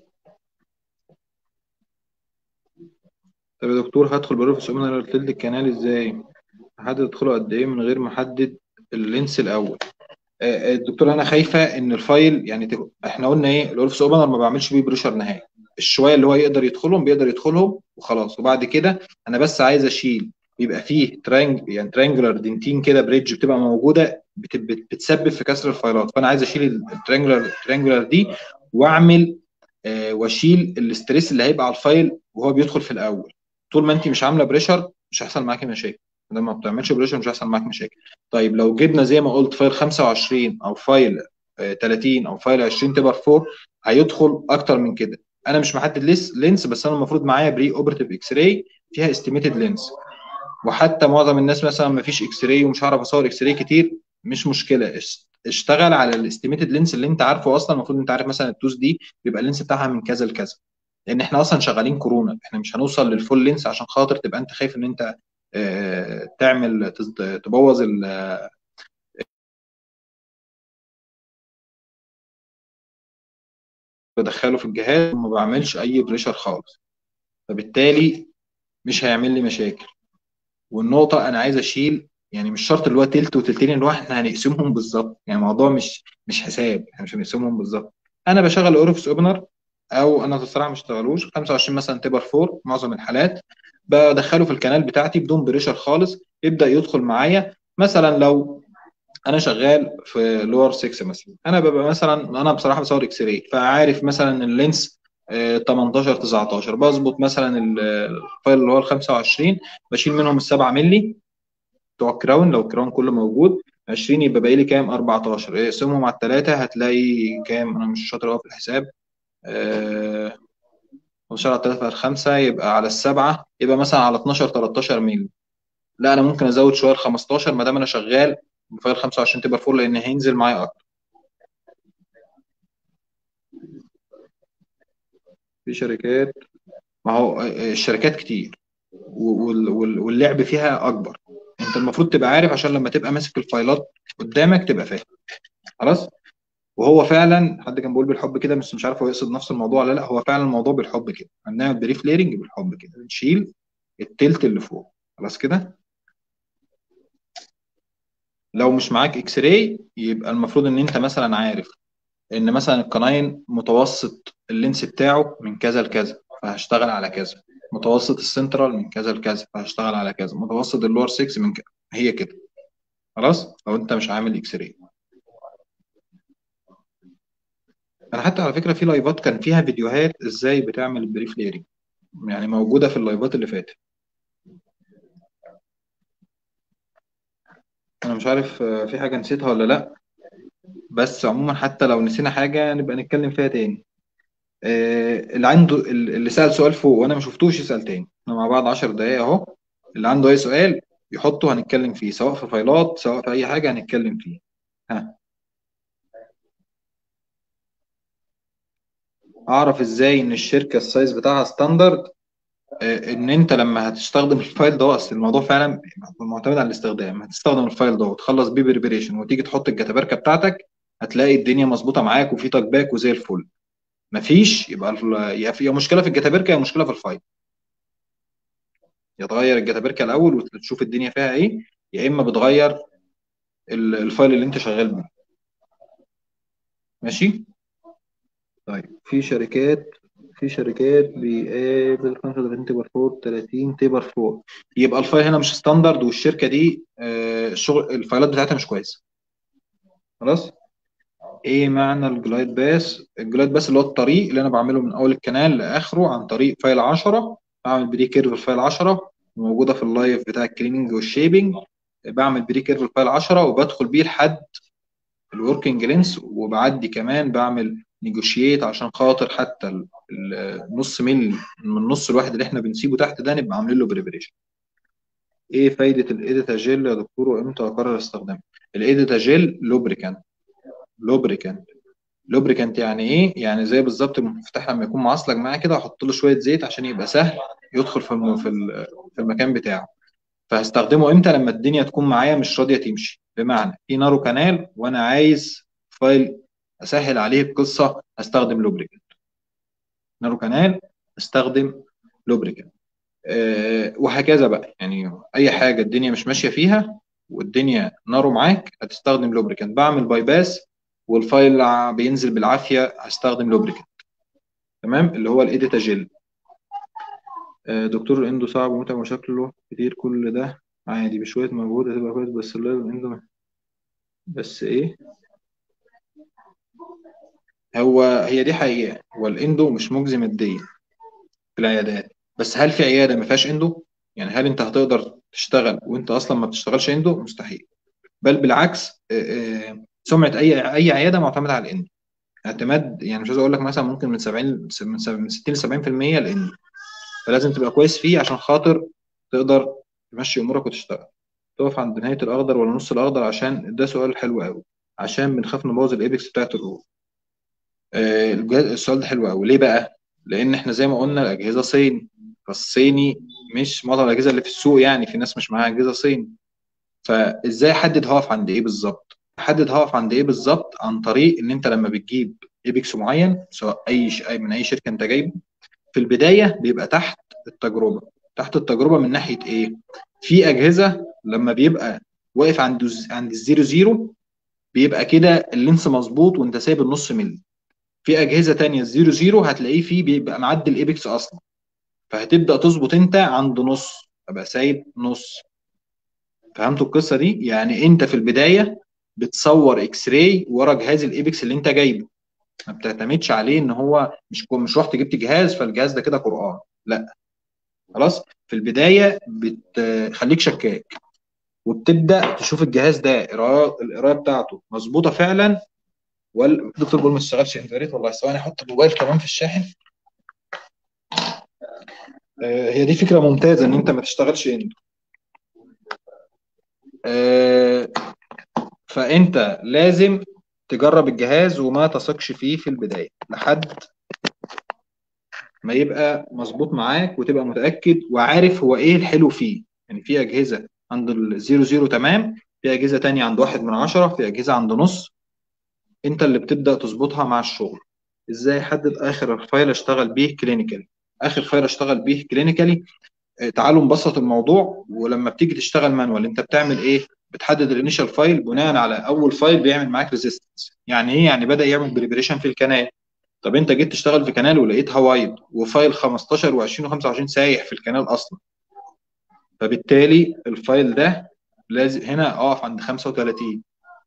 طب يا دكتور هدخل بروفيس اومنال تلد الكنال ازاي احدد ادخله قد ايه من غير ما احدد اللينس الاول آه، الدكتور انا خايفه ان الفايل يعني تبقى- احنا قلنا ايه الاورفس اوبنر ما بعملش بيه بريشر نهائي الشويه اللي هو يقدر يدخلهم بيقدر يدخلهم وخلاص وبعد كده انا بس عايز اشيل بيبقى فيه ترانج يعني ترانجلر دنتين كده بريدج بتبقى موجوده بت- بت- بتسبب في كسر الفايلات فانا عايز اشيل الترانجلر الترانجلر دي واعمل آه، واشيل الاستريس اللي هيبقى على الفايل وهو بيدخل في الاول طول ما انت مش عامله بريشر مش هيحصل معاكي مشاكل لما ما بتعملش بريشر مش هيحصل معاك مشاكل طيب لو جبنا زي ما قلت فايل 25 او فايل آه، 30 او فايل 20 تبر 4 هيدخل اكتر من كده انا مش محدد ليس لينس بس انا المفروض معايا بري اوبرتيف اكس راي فيها استيميتد لينس وحتى معظم الناس مثلا ما فيش اكس راي ومش هعرف اصور اكس راي كتير مش مشكله اش- اشتغل على الاستيميتد لينس اللي انت عارفه اصلا المفروض انت عارف مثلا التوز دي بيبقى اللينس بتاعها من كذا لكذا لان احنا اصلا شغالين كورونا احنا مش هنوصل للفول لينس عشان خاطر تبقى انت خايف ان انت آه، تعمل تز- تبوظ ال بدخله في الجهاز وما بعملش اي بريشر خالص فبالتالي مش هيعمل لي مشاكل والنقطه انا عايز اشيل يعني مش شرط اللي هو تلت وتلتين اللي هو احنا هنقسمهم بالظبط يعني الموضوع مش مش حساب احنا مش هنقسمهم بالظبط انا بشغل اورفس اوبنر او انا الصراحه ما اشتغلوش 25 مثلا تبر 4 معظم الحالات بدخله في الكنال بتاعتي بدون بريشر خالص يبدا يدخل معايا مثلا لو انا شغال في لور 6 مثلا انا ببقى مثلا انا بصراحه بصور اكس راي فعارف مثلا اللينس 18 19 بظبط مثلا الفايل اللي هو ال 25 بشيل منهم ال 7 مللي بتوع الكراون لو الكراون كله موجود 20 يبقى باقي لي كام 14 اقسمهم على الثلاثه هتلاقي كام انا مش شاطر قوي في الحساب 15 على 3 على 5 يبقى على السبعه يبقى مثلا على 12 13 مللي لا انا ممكن ازود شويه ل 15 ما دام انا شغال بفايل 25 تبقى 4 لان هينزل معايا اكتر في شركات ما هو الشركات كتير واللعب فيها اكبر انت المفروض تبقى عارف عشان لما تبقى ماسك الفايلات قدامك تبقى فاهم خلاص وهو فعلا حد كان بيقول بالحب كده بس مش عارف هو يقصد نفس الموضوع ولا لا هو فعلا الموضوع بالحب كده عندنا بريف ليرنج بالحب كده نشيل التلت اللي فوق خلاص كده لو مش معاك اكس راي يبقى المفروض ان انت مثلا عارف ان مثلا القناين متوسط اللينس بتاعه من كذا لكذا فهشتغل على كذا متوسط السنترال من كذا لكذا فهشتغل على كذا متوسط اللور 6 من كذا هي كده خلاص لو انت مش عامل اكس راي انا حتى على فكره في لايفات كان فيها فيديوهات ازاي بتعمل بريف ليرنج يعني موجوده في اللايفات اللي فاتت انا مش عارف في حاجه نسيتها ولا لا بس عموما حتى لو نسينا حاجه نبقى نتكلم فيها تاني اللي عنده اللي سأل سؤال فوق وانا ما شفتوش يسأل تاني احنا مع بعض 10 دقايق اهو اللي عنده اي سؤال يحطه هنتكلم فيه سواء في فايلات سواء في اي حاجه هنتكلم فيه ها اعرف ازاي ان الشركه السايز بتاعها ستاندرد ان انت لما هتستخدم الفايل ده اصل الموضوع فعلا معتمد على الاستخدام هتستخدم الفايل ده وتخلص بيه بريبريشن وتيجي تحط الجتابركه بتاعتك هتلاقي الدنيا مظبوطه معاك وفي تاك باك وزي الفل مفيش يبقى يا في مشكله في الجتابركه يا مشكله في الفايل يا تغير الجتابركه الاول وتشوف الدنيا فيها ايه يا اما بتغير الفايل اللي انت شغال بيه ماشي طيب في شركات في شركات بيقابل 35 تيبر 4 30 تيبر 4 يبقى الفايل هنا مش ستاندرد والشركه دي الشغل الفايلات بتاعتها مش كويسه خلاص ايه معنى الجلايد باس الجلايد باس اللي هو الطريق اللي انا بعمله من اول الكنال لاخره عن طريق فايل 10 بعمل بري كيرف الفايل 10 موجوده في اللايف بتاع الكليننج والشيبنج بعمل بري كيرف الفايل 10 وبدخل بيه لحد الوركينج لينس وبعدي كمان بعمل نيجوشيت عشان خاطر حتى النص ميل من النص الواحد اللي احنا بنسيبه تحت ده نبقى عاملين له بريبريشن ايه فايده الايديتا جيل يا دكتور وامتى اقرر استخدمه الايديتا جيل لوبريكانت لوبريكانت لوبريكانت يعني ايه يعني زي بالظبط المفتاح لما يكون معصلج معاه كده احط له شويه زيت عشان يبقى سهل يدخل في في المكان بتاعه فهستخدمه امتى لما الدنيا تكون معايا مش راضيه تمشي بمعنى في نارو كانال وانا عايز فايل اسهل عليه القصه هستخدم لوبريكانت نارو كانال استخدم لوبريكانت أه وهكذا بقى يعني اي حاجه الدنيا مش ماشيه فيها والدنيا نارو معاك هتستخدم لوبريكانت بعمل باي باس والفايل بينزل بالعافيه هستخدم لوبريكانت تمام اللي هو الايديتا جيل أه دكتور الاندو صعب ومتعب وشكله كتير كل ده عادي بشويه مجهود هتبقى كويس بس الاندو بس ايه هو هي دي حقيقه هو الاندو مش مجزي ماديا في العيادات بس هل في عياده ما فيهاش اندو يعني هل انت هتقدر تشتغل وانت اصلا ما بتشتغلش اندو مستحيل بل بالعكس سمعه اي اي عياده معتمده على الاندو اعتماد يعني مش عايز اقول لك مثلا ممكن من 70 من 60 ل 70% الاندو فلازم تبقى كويس فيه عشان خاطر تقدر تمشي امورك وتشتغل تقف عند نهايه الاخضر ولا نص الاخضر عشان ده سؤال حلو قوي عشان بنخاف نبوظ الايبكس بتاعت الروح آه السؤال ده حلو قوي ليه بقى لان احنا زي ما قلنا الاجهزه صين فالصيني مش معظم الاجهزه اللي في السوق يعني في ناس مش معاها اجهزه صيني فازاي احدد هقف عند ايه بالظبط احدد هقف عند ايه بالظبط عن طريق ان انت لما بتجيب ايبكس معين سواء اي ش... من اي شركه انت جايبه في البدايه بيبقى تحت التجربه تحت التجربه من ناحيه ايه في اجهزه لما بيبقى واقف عند عند الزيرو زيرو بيبقى كده اللينس مظبوط وانت سايب النص ملي في اجهزه تانية الزيرو زيرو هتلاقيه فيه بيبقى معدي الايبكس اصلا فهتبدا تظبط انت عند نص ابقى سايب نص فهمتوا القصه دي يعني انت في البدايه بتصور اكس راي ورا جهاز الايبكس اللي انت جايبه ما بتعتمدش عليه ان هو مش مش رحت جبت جهاز فالجهاز ده كده قران لا خلاص في البدايه بتخليك شكاك وبتبدا تشوف الجهاز ده القرايه بتاعته مظبوطه فعلا ولا الدكتور بيقول ما اشتغلش يا ريت والله ثواني احط الموبايل كمان في الشاحن آه، هي دي فكره ممتازه ان انت ما تشتغلش انت آه، فانت لازم تجرب الجهاز وما تثقش فيه في البدايه لحد ما يبقى مظبوط معاك وتبقى متاكد وعارف هو ايه الحلو فيه يعني في اجهزه عند الزيرو زيرو تمام في اجهزه تانية عند واحد من عشرة في اجهزه عند نص انت اللي بتبدا تظبطها مع الشغل ازاي احدد اخر فايل اشتغل بيه كلينيكالي اخر فايل اشتغل بيه كلينيكالي آه، تعالوا نبسط الموضوع ولما بتيجي تشتغل مانوال انت بتعمل ايه بتحدد الانيشال فايل بناء على اول فايل بيعمل معاك ريزيستنس يعني ايه يعني بدا يعمل بريبريشن في الكنال طب انت جيت تشتغل في كنال ولقيتها وايد وفايل 15 و20 و25 سايح في الكنال اصلا فبالتالي الفايل ده لازم هنا اقف عند 35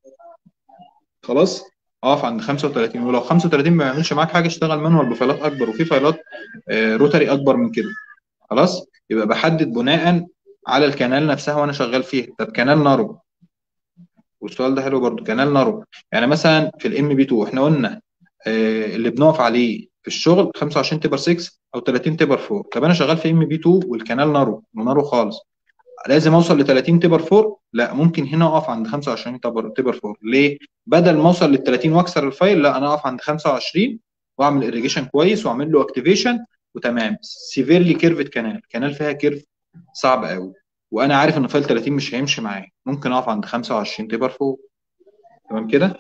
خلاص اقف عند 35 ولو 35 ما يعملش معاك حاجه اشتغل مانوال بفايلات اكبر وفي فايلات روتري آه، اكبر من كده خلاص يبقى بحدد بناء على الكنال نفسها وانا شغال فيها طب كنال نارو والسؤال ده حلو برضو كنال نارو يعني مثلا في الام بي 2 احنا قلنا آه، اللي بنقف عليه في الشغل 25 تبر 6 او 30 تبر 4 طب انا شغال في ام بي 2 والكنال نارو نارو خالص لازم اوصل ل 30 تبر 4 لا ممكن هنا اقف عند 25 تبر تبر 4 ليه بدل ما اوصل لل 30 واكسر الفايل لا انا اقف عند 25 واعمل اريجيشن كويس واعمل له اكتيفيشن وتمام سيفيرلي كيرفت كانال كانال فيها كيرف صعب قوي وانا عارف ان فايل 30 مش هيمشي معايا ممكن اقف عند 25 تبر فوق تمام كده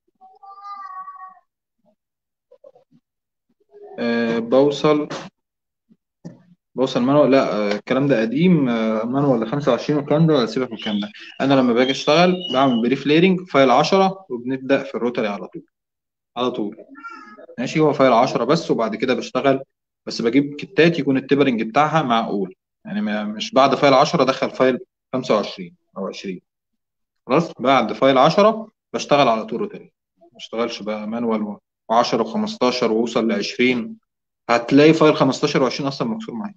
أه بوصل بوصل مانوال لا آه، الكلام ده قديم آه، مانوال 25 والكلام ده سيبك من الكلام ده انا لما باجي اشتغل بعمل بريف ليرنج فايل 10 وبنبدا في الروتري على طول على طول ماشي هو فايل 10 بس وبعد كده بشتغل بس بجيب كتات يكون التبرنج بتاعها معقول يعني مش بعد فايل 10 ادخل فايل 25 او 20 خلاص بعد فايل 10 بشتغل على طول روتري ما بشتغلش بقى مانوال و10 و15 واوصل ل 20 هتلاقي فايل 15 و20 اصلا مكسور معايا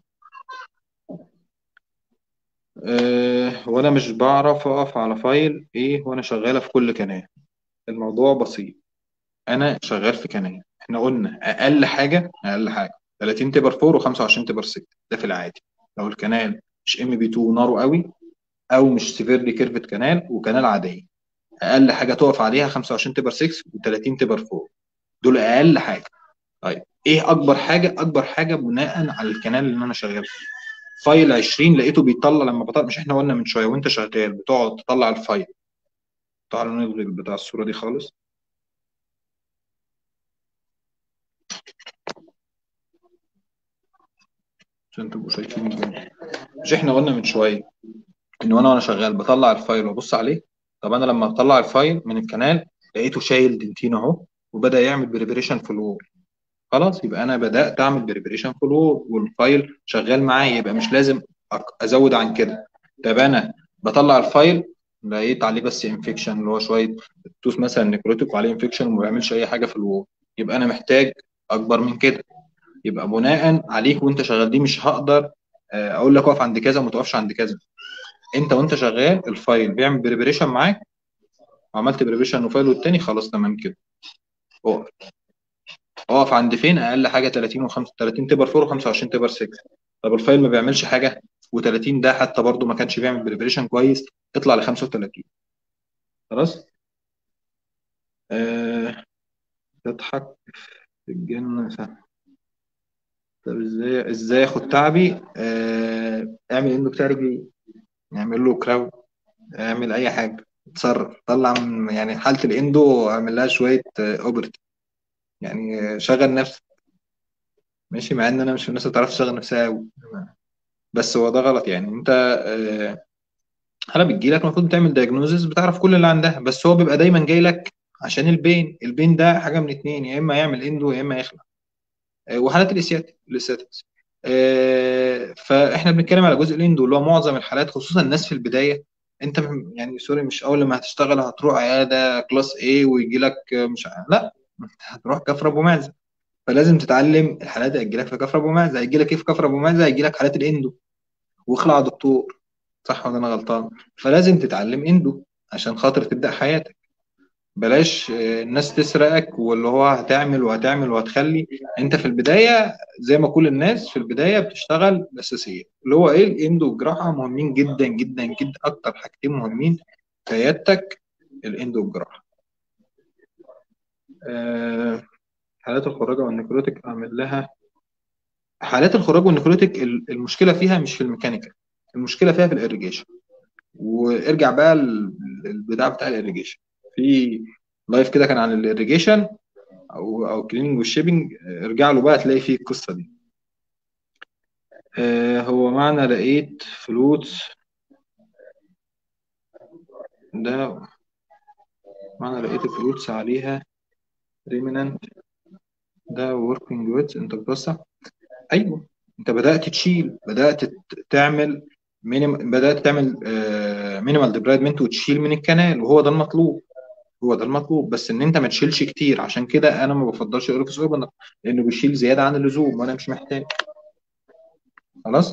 أه وانا مش بعرف اقف على فايل ايه وانا شغاله في كل قناه الموضوع بسيط انا شغال في قناه احنا قلنا اقل حاجه اقل حاجه 30 تبر 4 و25 تبر 6 ده في العادي لو الكنال مش ام بي 2 ناره قوي او مش سيفيرلي كيرفت كنال وكنال عاديه اقل حاجه تقف عليها 25 تبر 6 و30 تبر 4 دول اقل حاجه طيب ايه اكبر حاجه اكبر حاجه بناء على الكنال اللي انا شغال فيه فايل 20 لقيته بيطلع لما بطلع مش احنا قلنا من شويه وانت شغال بتقعد تطلع الفايل تعالوا نلغي بتاع الصوره دي خالص عشان تبقوا شايفين الدنيا مش احنا قلنا من شويه ان وانا وانا شغال بطلع الفايل وابص عليه طب انا لما بطلع الفايل من الكنال لقيته شايل دنتين اهو وبدا يعمل بريبريشن في الوول خلاص يبقى انا بدات اعمل بريبريشن في الوول والفايل شغال معايا يبقى مش لازم ازود عن كده طب انا بطلع الفايل لقيت عليه بس انفكشن اللي هو شويه توس مثلا نيكروتيك وعليه انفكشن وما بيعملش اي حاجه في الوول يبقى انا محتاج اكبر من كده يبقى بناء عليك وانت شغال دي مش هقدر آه، اقول لك اقف عند كذا وما تقفش عند كذا انت وانت شغال الفايل بيعمل بريبريشن معاك وعملت بريبريشن وفايل والتاني خلاص تمام كده اقف اقف عند فين اقل حاجه 30 و5 30 تبر 4 و25 تبر 6 طب الفايل ما بيعملش حاجه و30 ده حتى برضو ما كانش بيعمل بريبريشن كويس اطلع ل 35 خلاص أه... تضحك في الجنة سهل طب ازاي ازاي اخد تعبي آه... اعمل انه بتاع رجلي اعمل له كراو اعمل اي حاجه اتصرف طلع من يعني حاله الاندو اعمل لها شويه اوبرت يعني شغل نفسك ماشي مع ان انا مش من الناس اللي تعرف تشغل نفسها قوي بس هو ده غلط يعني انت آه، حاله بتجيلك المفروض تعمل دايجنوزز بتعرف كل اللي عندها بس هو بيبقى دايما جاي لك عشان البين البين ده حاجه من اتنين يا اما يعمل اندو يا اما يخلع آه، وحالات الاستاتيكس آه، فاحنا بنتكلم على جزء الاندو اللي هو معظم الحالات خصوصا الناس في البدايه انت يعني سوري مش اول ما هتشتغل هتروح عياده كلاس A ويجي لك مش لا هتروح كفر ابو معزه فلازم تتعلم الحالات اللي هتجي لك في كفر ابو معزه هيجي لك ايه في كفر ابو معزه هيجي لك حالات الاندو واخلع دكتور صح ولا انا غلطان فلازم تتعلم اندو عشان خاطر تبدا حياتك بلاش آه، الناس تسرقك واللي هو هتعمل وهتعمل وهتخلي انت في البدايه زي ما كل الناس في البدايه بتشتغل الاساسيه اللي هو ايه الاندو والجراحه مهمين جدا جدا جدا اكتر حاجتين مهمين في عيادتك الاندو والجراحه أه حالات الخراج والنكروتيك اعمل لها حالات الخراج والنكروتيك المشكله فيها مش في الميكانيكال المشكله فيها في الاريجيشن وارجع بقى البتاع بتاع الاريجيشن في لايف كده كان عن الاريجيشن او او كليننج والشيبنج ارجع له بقى تلاقي فيه القصه دي آه هو معنى لقيت فلوس ده معنى لقيت فلوس عليها ريمننت ده وركينج ويتس انت بتوسع ايوه انت بدات تشيل بدات تعمل مينيم بدات تعمل مينيمال ديبرايدمنت وتشيل من الكنال وهو ده المطلوب هو ده المطلوب بس ان انت ما تشيلش كتير عشان كده انا ما بفضلش الاوركس اوبنر لانه بيشيل زياده عن اللزوم وانا مش محتاج خلاص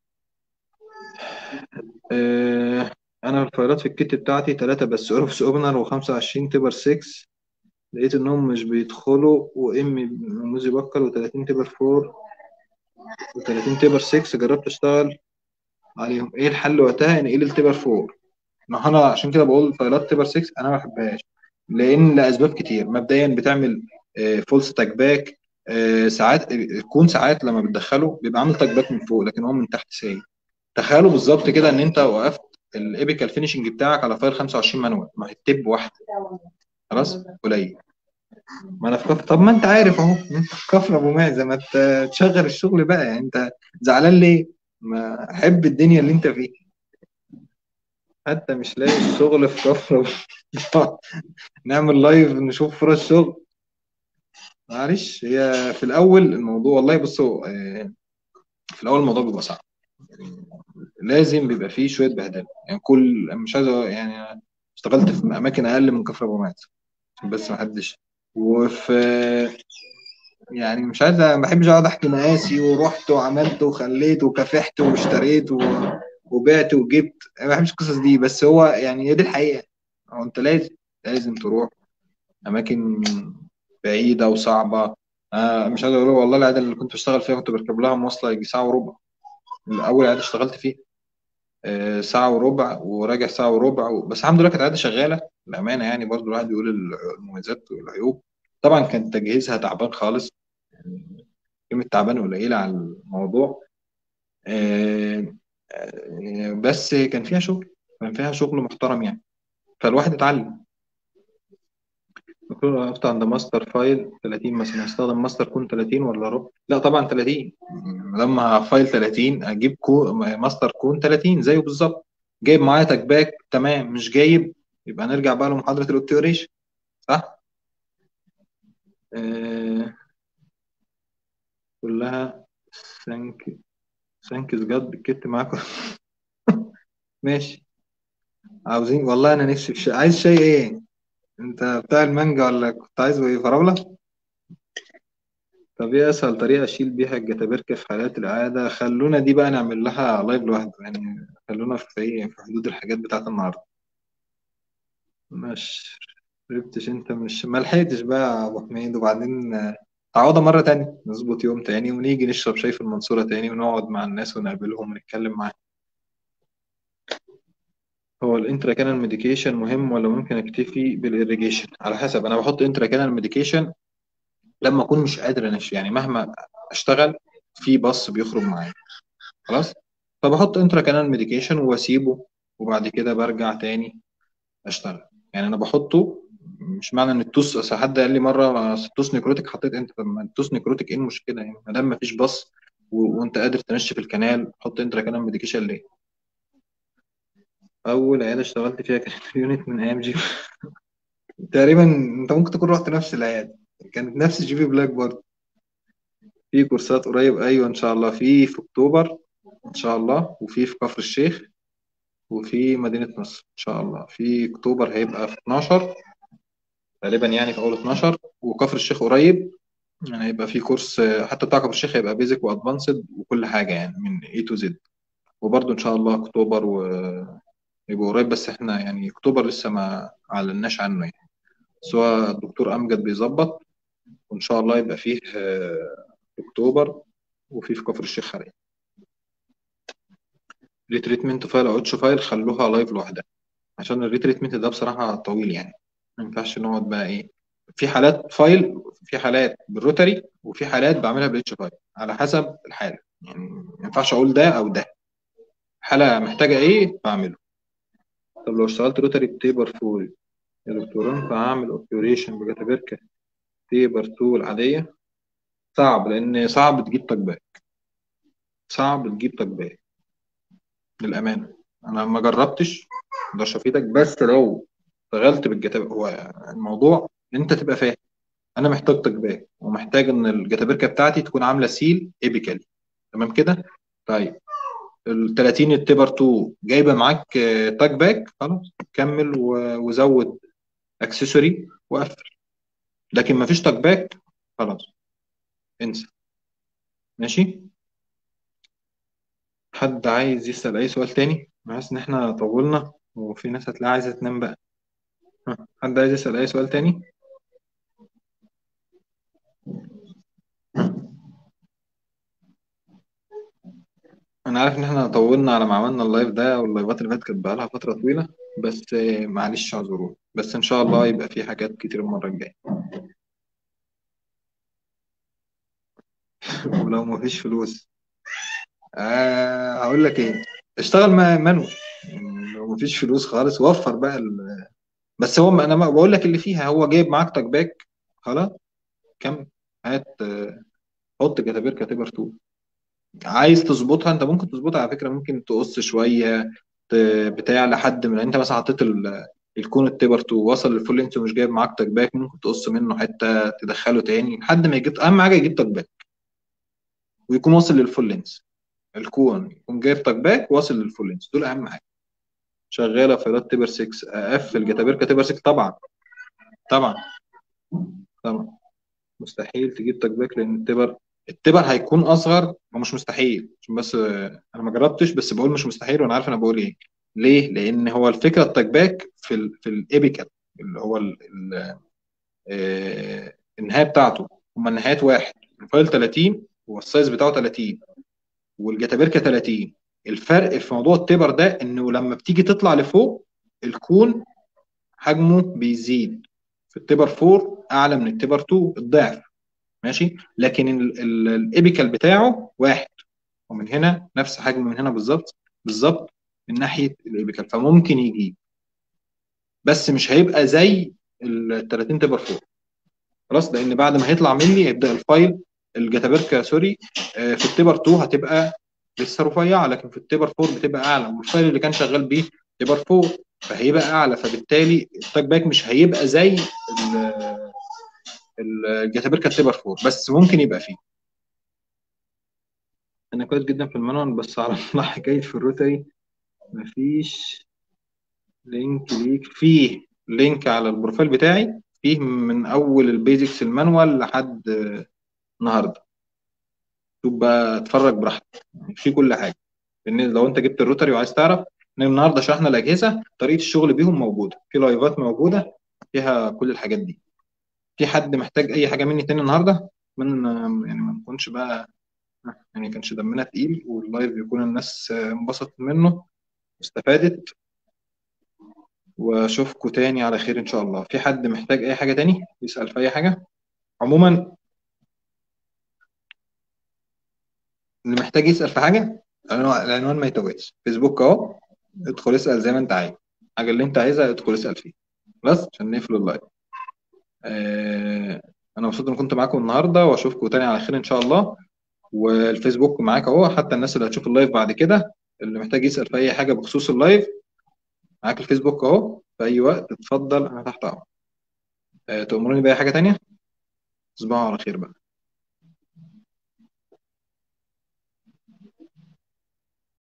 آه انا الفايلات في الكيت بتاعتي ثلاثة بس اوركس اوبنر و25 تبر 6 لقيت انهم مش بيدخلوا وام موزي بكر و30 تبر 4 و30 تبر 6 جربت اشتغل عليهم ايه الحل وقتها انقل التبر 4 ما انا عشان كده بقول فايلات تبر 6 انا ما بحبهاش لان لاسباب كتير مبدئيا بتعمل فولس تاك باك ساعات يكون ساعات لما بتدخله بيبقى عامل تاك باك من فوق لكن هو من تحت سايب تخيلوا بالظبط كده ان انت وقفت الايبيكال فينشنج بتاعك على فايل 25 مانوال ما هي التب واحده خلاص قليل ما انا في كفر طب ما انت عارف اهو انت في كفر ابو معزه ما تشغل الشغل بقى يعني انت زعلان ليه؟ ما حب الدنيا اللي انت فيها حتى مش لاقي شغل في كفر نعمل لايف نشوف فرص شغل معلش هي في الاول الموضوع والله بصوا آه، في الاول الموضوع بيبقى صعب يعني لازم بيبقى فيه شويه بهدله يعني كل مش عايز يعني اشتغلت في اماكن اقل من كفر ابو معز بس ما حدش وفي يعني مش عايز ما بحبش اقعد احكي مقاسي ورحت وعملت وخليت وكافحت واشتريت و... وبعت وجبت ما بحبش القصص دي بس هو يعني هي دي الحقيقه هو انت لازم لازم تروح اماكن بعيده وصعبه آه مش عايز اقول والله العياده اللي كنت بشتغل فيها كنت بركب لها مواصله يجي ساعه وربع اول عياده اشتغلت فيها آه ساعه وربع وراجع ساعه وربع و... بس الحمد لله كانت عياده شغاله بامانه يعني برضو الواحد يقول المميزات والعيوب طبعا كان تجهيزها تعبان خالص يعني كلمه تعبان قليله على الموضوع آه آه بس كان فيها شغل كان فيها شغل محترم يعني فالواحد اتعلم المفروض افتح عند ماستر فايل 30 مثلا استخدم ماستر كون 30 ولا ربع لا طبعا 30 لما فايل 30 اجيب كو ماستر كون 30 زيه بالظبط جايب معايا تكباك تمام مش جايب يبقى نرجع بقى لمحاضره الاوبتيوريشن صح آه كلها ثانك ثانكس جاد الكت معاكم ماشي عاوزين والله انا نفسي في شيء عايز شيء ايه انت بتاع المانجا ولا كنت عايزه ايه فراولة طب ايه اسهل طريقة اشيل بيها الجتابركة في حالات العادة خلونا دي بقى نعمل لها لايف لوحده يعني خلونا في ايه في حدود الحاجات بتاعت النهاردة مش شربتش انت مش ما لحقتش بقى يا ابو حميد وبعدين تعوضها مرة تانية نظبط يوم تاني ونيجي نشرب شاي في المنصورة تاني ونقعد مع الناس ونقابلهم ونتكلم معاهم هو الانترا كانال ميديكيشن مهم ولا ممكن اكتفي بالإريجيشن على حسب انا بحط انترا كانال ميديكيشن لما اكون مش قادر انش يعني مهما اشتغل في بص بيخرج معايا خلاص فبحط انترا كانال ميديكيشن واسيبه وبعد كده برجع تاني اشتغل يعني انا بحطه مش معنى ان التوس اصل حد قال لي مره التوس نيكروتيك حطيت انت طب ما التوس نيكروتيك ايه المشكله يعني ما دام ما فيش بص و... وانت قادر تنشف الكنال حط انترا كانال ميديكيشن ليه اول عياده اشتغلت فيها كانت يونت من ايام جي تقريبا انت ممكن تكون رحت نفس العياده كانت نفس جي في بلاك برضه في كورسات قريب ايوه ان شاء الله في في اكتوبر ان شاء الله وفي في كفر الشيخ وفي مدينة نصر إن شاء الله في أكتوبر هيبقى في 12 غالبا يعني في أول 12 وكفر الشيخ قريب يعني هيبقى في كورس حتى بتاع كفر الشيخ هيبقى بيزك وأدفانسد وكل حاجة يعني من A to Z وبرضه إن شاء الله أكتوبر ويبقى قريب بس إحنا يعني أكتوبر لسه ما أعلناش عنه يعني بس هو الدكتور أمجد بيظبط وإن شاء الله يبقى فيه آه، في أكتوبر وفيه في كفر الشيخ حاليا ريتريتمنت فايل أو اتش فايل خلوها لايف لوحدها عشان الريتريتمنت ده بصراحة طويل يعني ما ينفعش نقعد بقى إيه في حالات فايل في حالات بالروتري وفي حالات بعملها بالاتش فايل على حسب الحالة يعني ما ينفعش أقول ده أو ده حالة محتاجة إيه بعمله طب لو اشتغلت روتري بتيبر فول يا دكتور فهعمل اوبريشن بجاتابركة تيبر تول عادية صعب لأن صعب تجيب تاك باك صعب تجيب تاك باك للأمانة أنا ما جربتش مقدرش أفيدك بس لو اشتغلت بالجاتابركة هو الموضوع إن أنت تبقى فاهم أنا محتاج تاك باك ومحتاج إن الجاتابركة بتاعتي تكون عاملة سيل ايبيكالي تمام كده؟ طيب ال 30 التبر 2 جايبه معاك آه، تاج باك خلاص كمل و- وزود اكسسوري وقفل لكن ما فيش تاج باك خلاص انسى ماشي حد عايز يسأل اي سؤال تاني بحس ان احنا طولنا وفي ناس هتلاقي عايزه تنام بقى ها، حد عايز يسأل اي سؤال تاني انا عارف ان احنا طولنا على ما عملنا اللايف ده واللايفات اللي فاتت كانت بقالها فتره طويله بس آه، معلش اعذروني بس ان شاء الله يبقى في حاجات كتير المره الجايه ولو ما فيش فلوس آه هقول لك ايه اشتغل مع مانو يعني لو ما فيش فلوس خالص وفر بقى ال... بس هو انا ما بقول لك اللي فيها هو جايب معاك تاك باك خلاص كمل هات آه، حط كتابير كاتيبر 2 عايز تظبطها انت ممكن تظبطها على فكره ممكن تقص شويه ت- بتاع لحد من انت مثلا حطيت ال- الكون التبر 2 وصل للفول لينث ومش جايب معاك تاك باك ممكن تقص منه حته تدخله تاني لحد ما يجيب اهم حاجه يجيب تاك باك ويكون واصل للفول لينث الكون يكون جايب تاك باك واصل للفول لينث دول اهم حاجه شغاله فايلات تبر 6 اقفل جتابركه تبر 6 طبعا طبعا طبعا مستحيل تجيب تاك باك لان التبر التبر هيكون اصغر هو مش مستحيل عشان بس آه، انا ما جربتش بس بقول مش مستحيل وانا عارف انا بقول ايه ليه لان هو الفكره التاك باك في ال في الايبيكال اللي هو ال ال آه، النهايه بتاعته هما النهايات واحد الفايل 30 والسايز بتاعه 30 والجتابركه 30 الفرق في موضوع التبر ده انه لما بتيجي تطلع لفوق الكون حجمه بيزيد في التبر 4 اعلى من التبر 2 الضعف ماشي لكن ال- ال- الايبيكال بتاعه واحد ومن هنا نفس حجم من هنا بالظبط بالظبط من ناحيه الايبيكال فممكن يجيب بس مش هيبقى زي ال 30 تبر 4 خلاص لان بعد ما هيطلع مني هيبدا الفايل الجتابركه سوري آه، في التبر 2 هتبقى لسه رفيعه لكن في التبر 4 بتبقى اعلى والفايل اللي كان شغال بيه تبر 4 فهيبقى اعلى فبالتالي التاك باك مش هيبقى زي ال- الجتابركه التبر 4 بس ممكن يبقى فيه انا كويس جدا في المانوال بس على الله حكايه في الروتري مفيش لينك ليك فيه لينك على البروفايل بتاعي فيه من اول البيزكس المانوال لحد آه، النهارده شوف بقى اتفرج براحتك في كل حاجه لان لو انت جبت الروتري وعايز تعرف ان النهارده شرحنا الاجهزه طريقه الشغل بيهم موجوده في لايفات موجوده فيها كل الحاجات دي في حد محتاج اي حاجه مني تاني النهارده من يعني ما نكونش بقى يعني كانش دمنا تقيل واللايف يكون الناس انبسطت منه واستفادت واشوفكم تاني على خير ان شاء الله في حد محتاج اي حاجه تاني يسال في اي حاجه عموما اللي محتاج يسال في حاجه العنوان العنوان ما يتوهش فيسبوك اهو ادخل اسال زي ما انت عايز الحاجه اللي انت عايزها ادخل اسال فيها بس عشان نقفل اللايف آه انا مبسوط ان كنت معاكم النهارده واشوفكم تاني على خير ان شاء الله والفيسبوك معاك اهو حتى الناس اللي هتشوف اللايف بعد كده اللي محتاج يسال في اي حاجه بخصوص اللايف معاك الفيسبوك اهو في اي وقت اتفضل انا تحت امرك آه تأمروني بأي حاجه تانية تصبحوا على خير بقى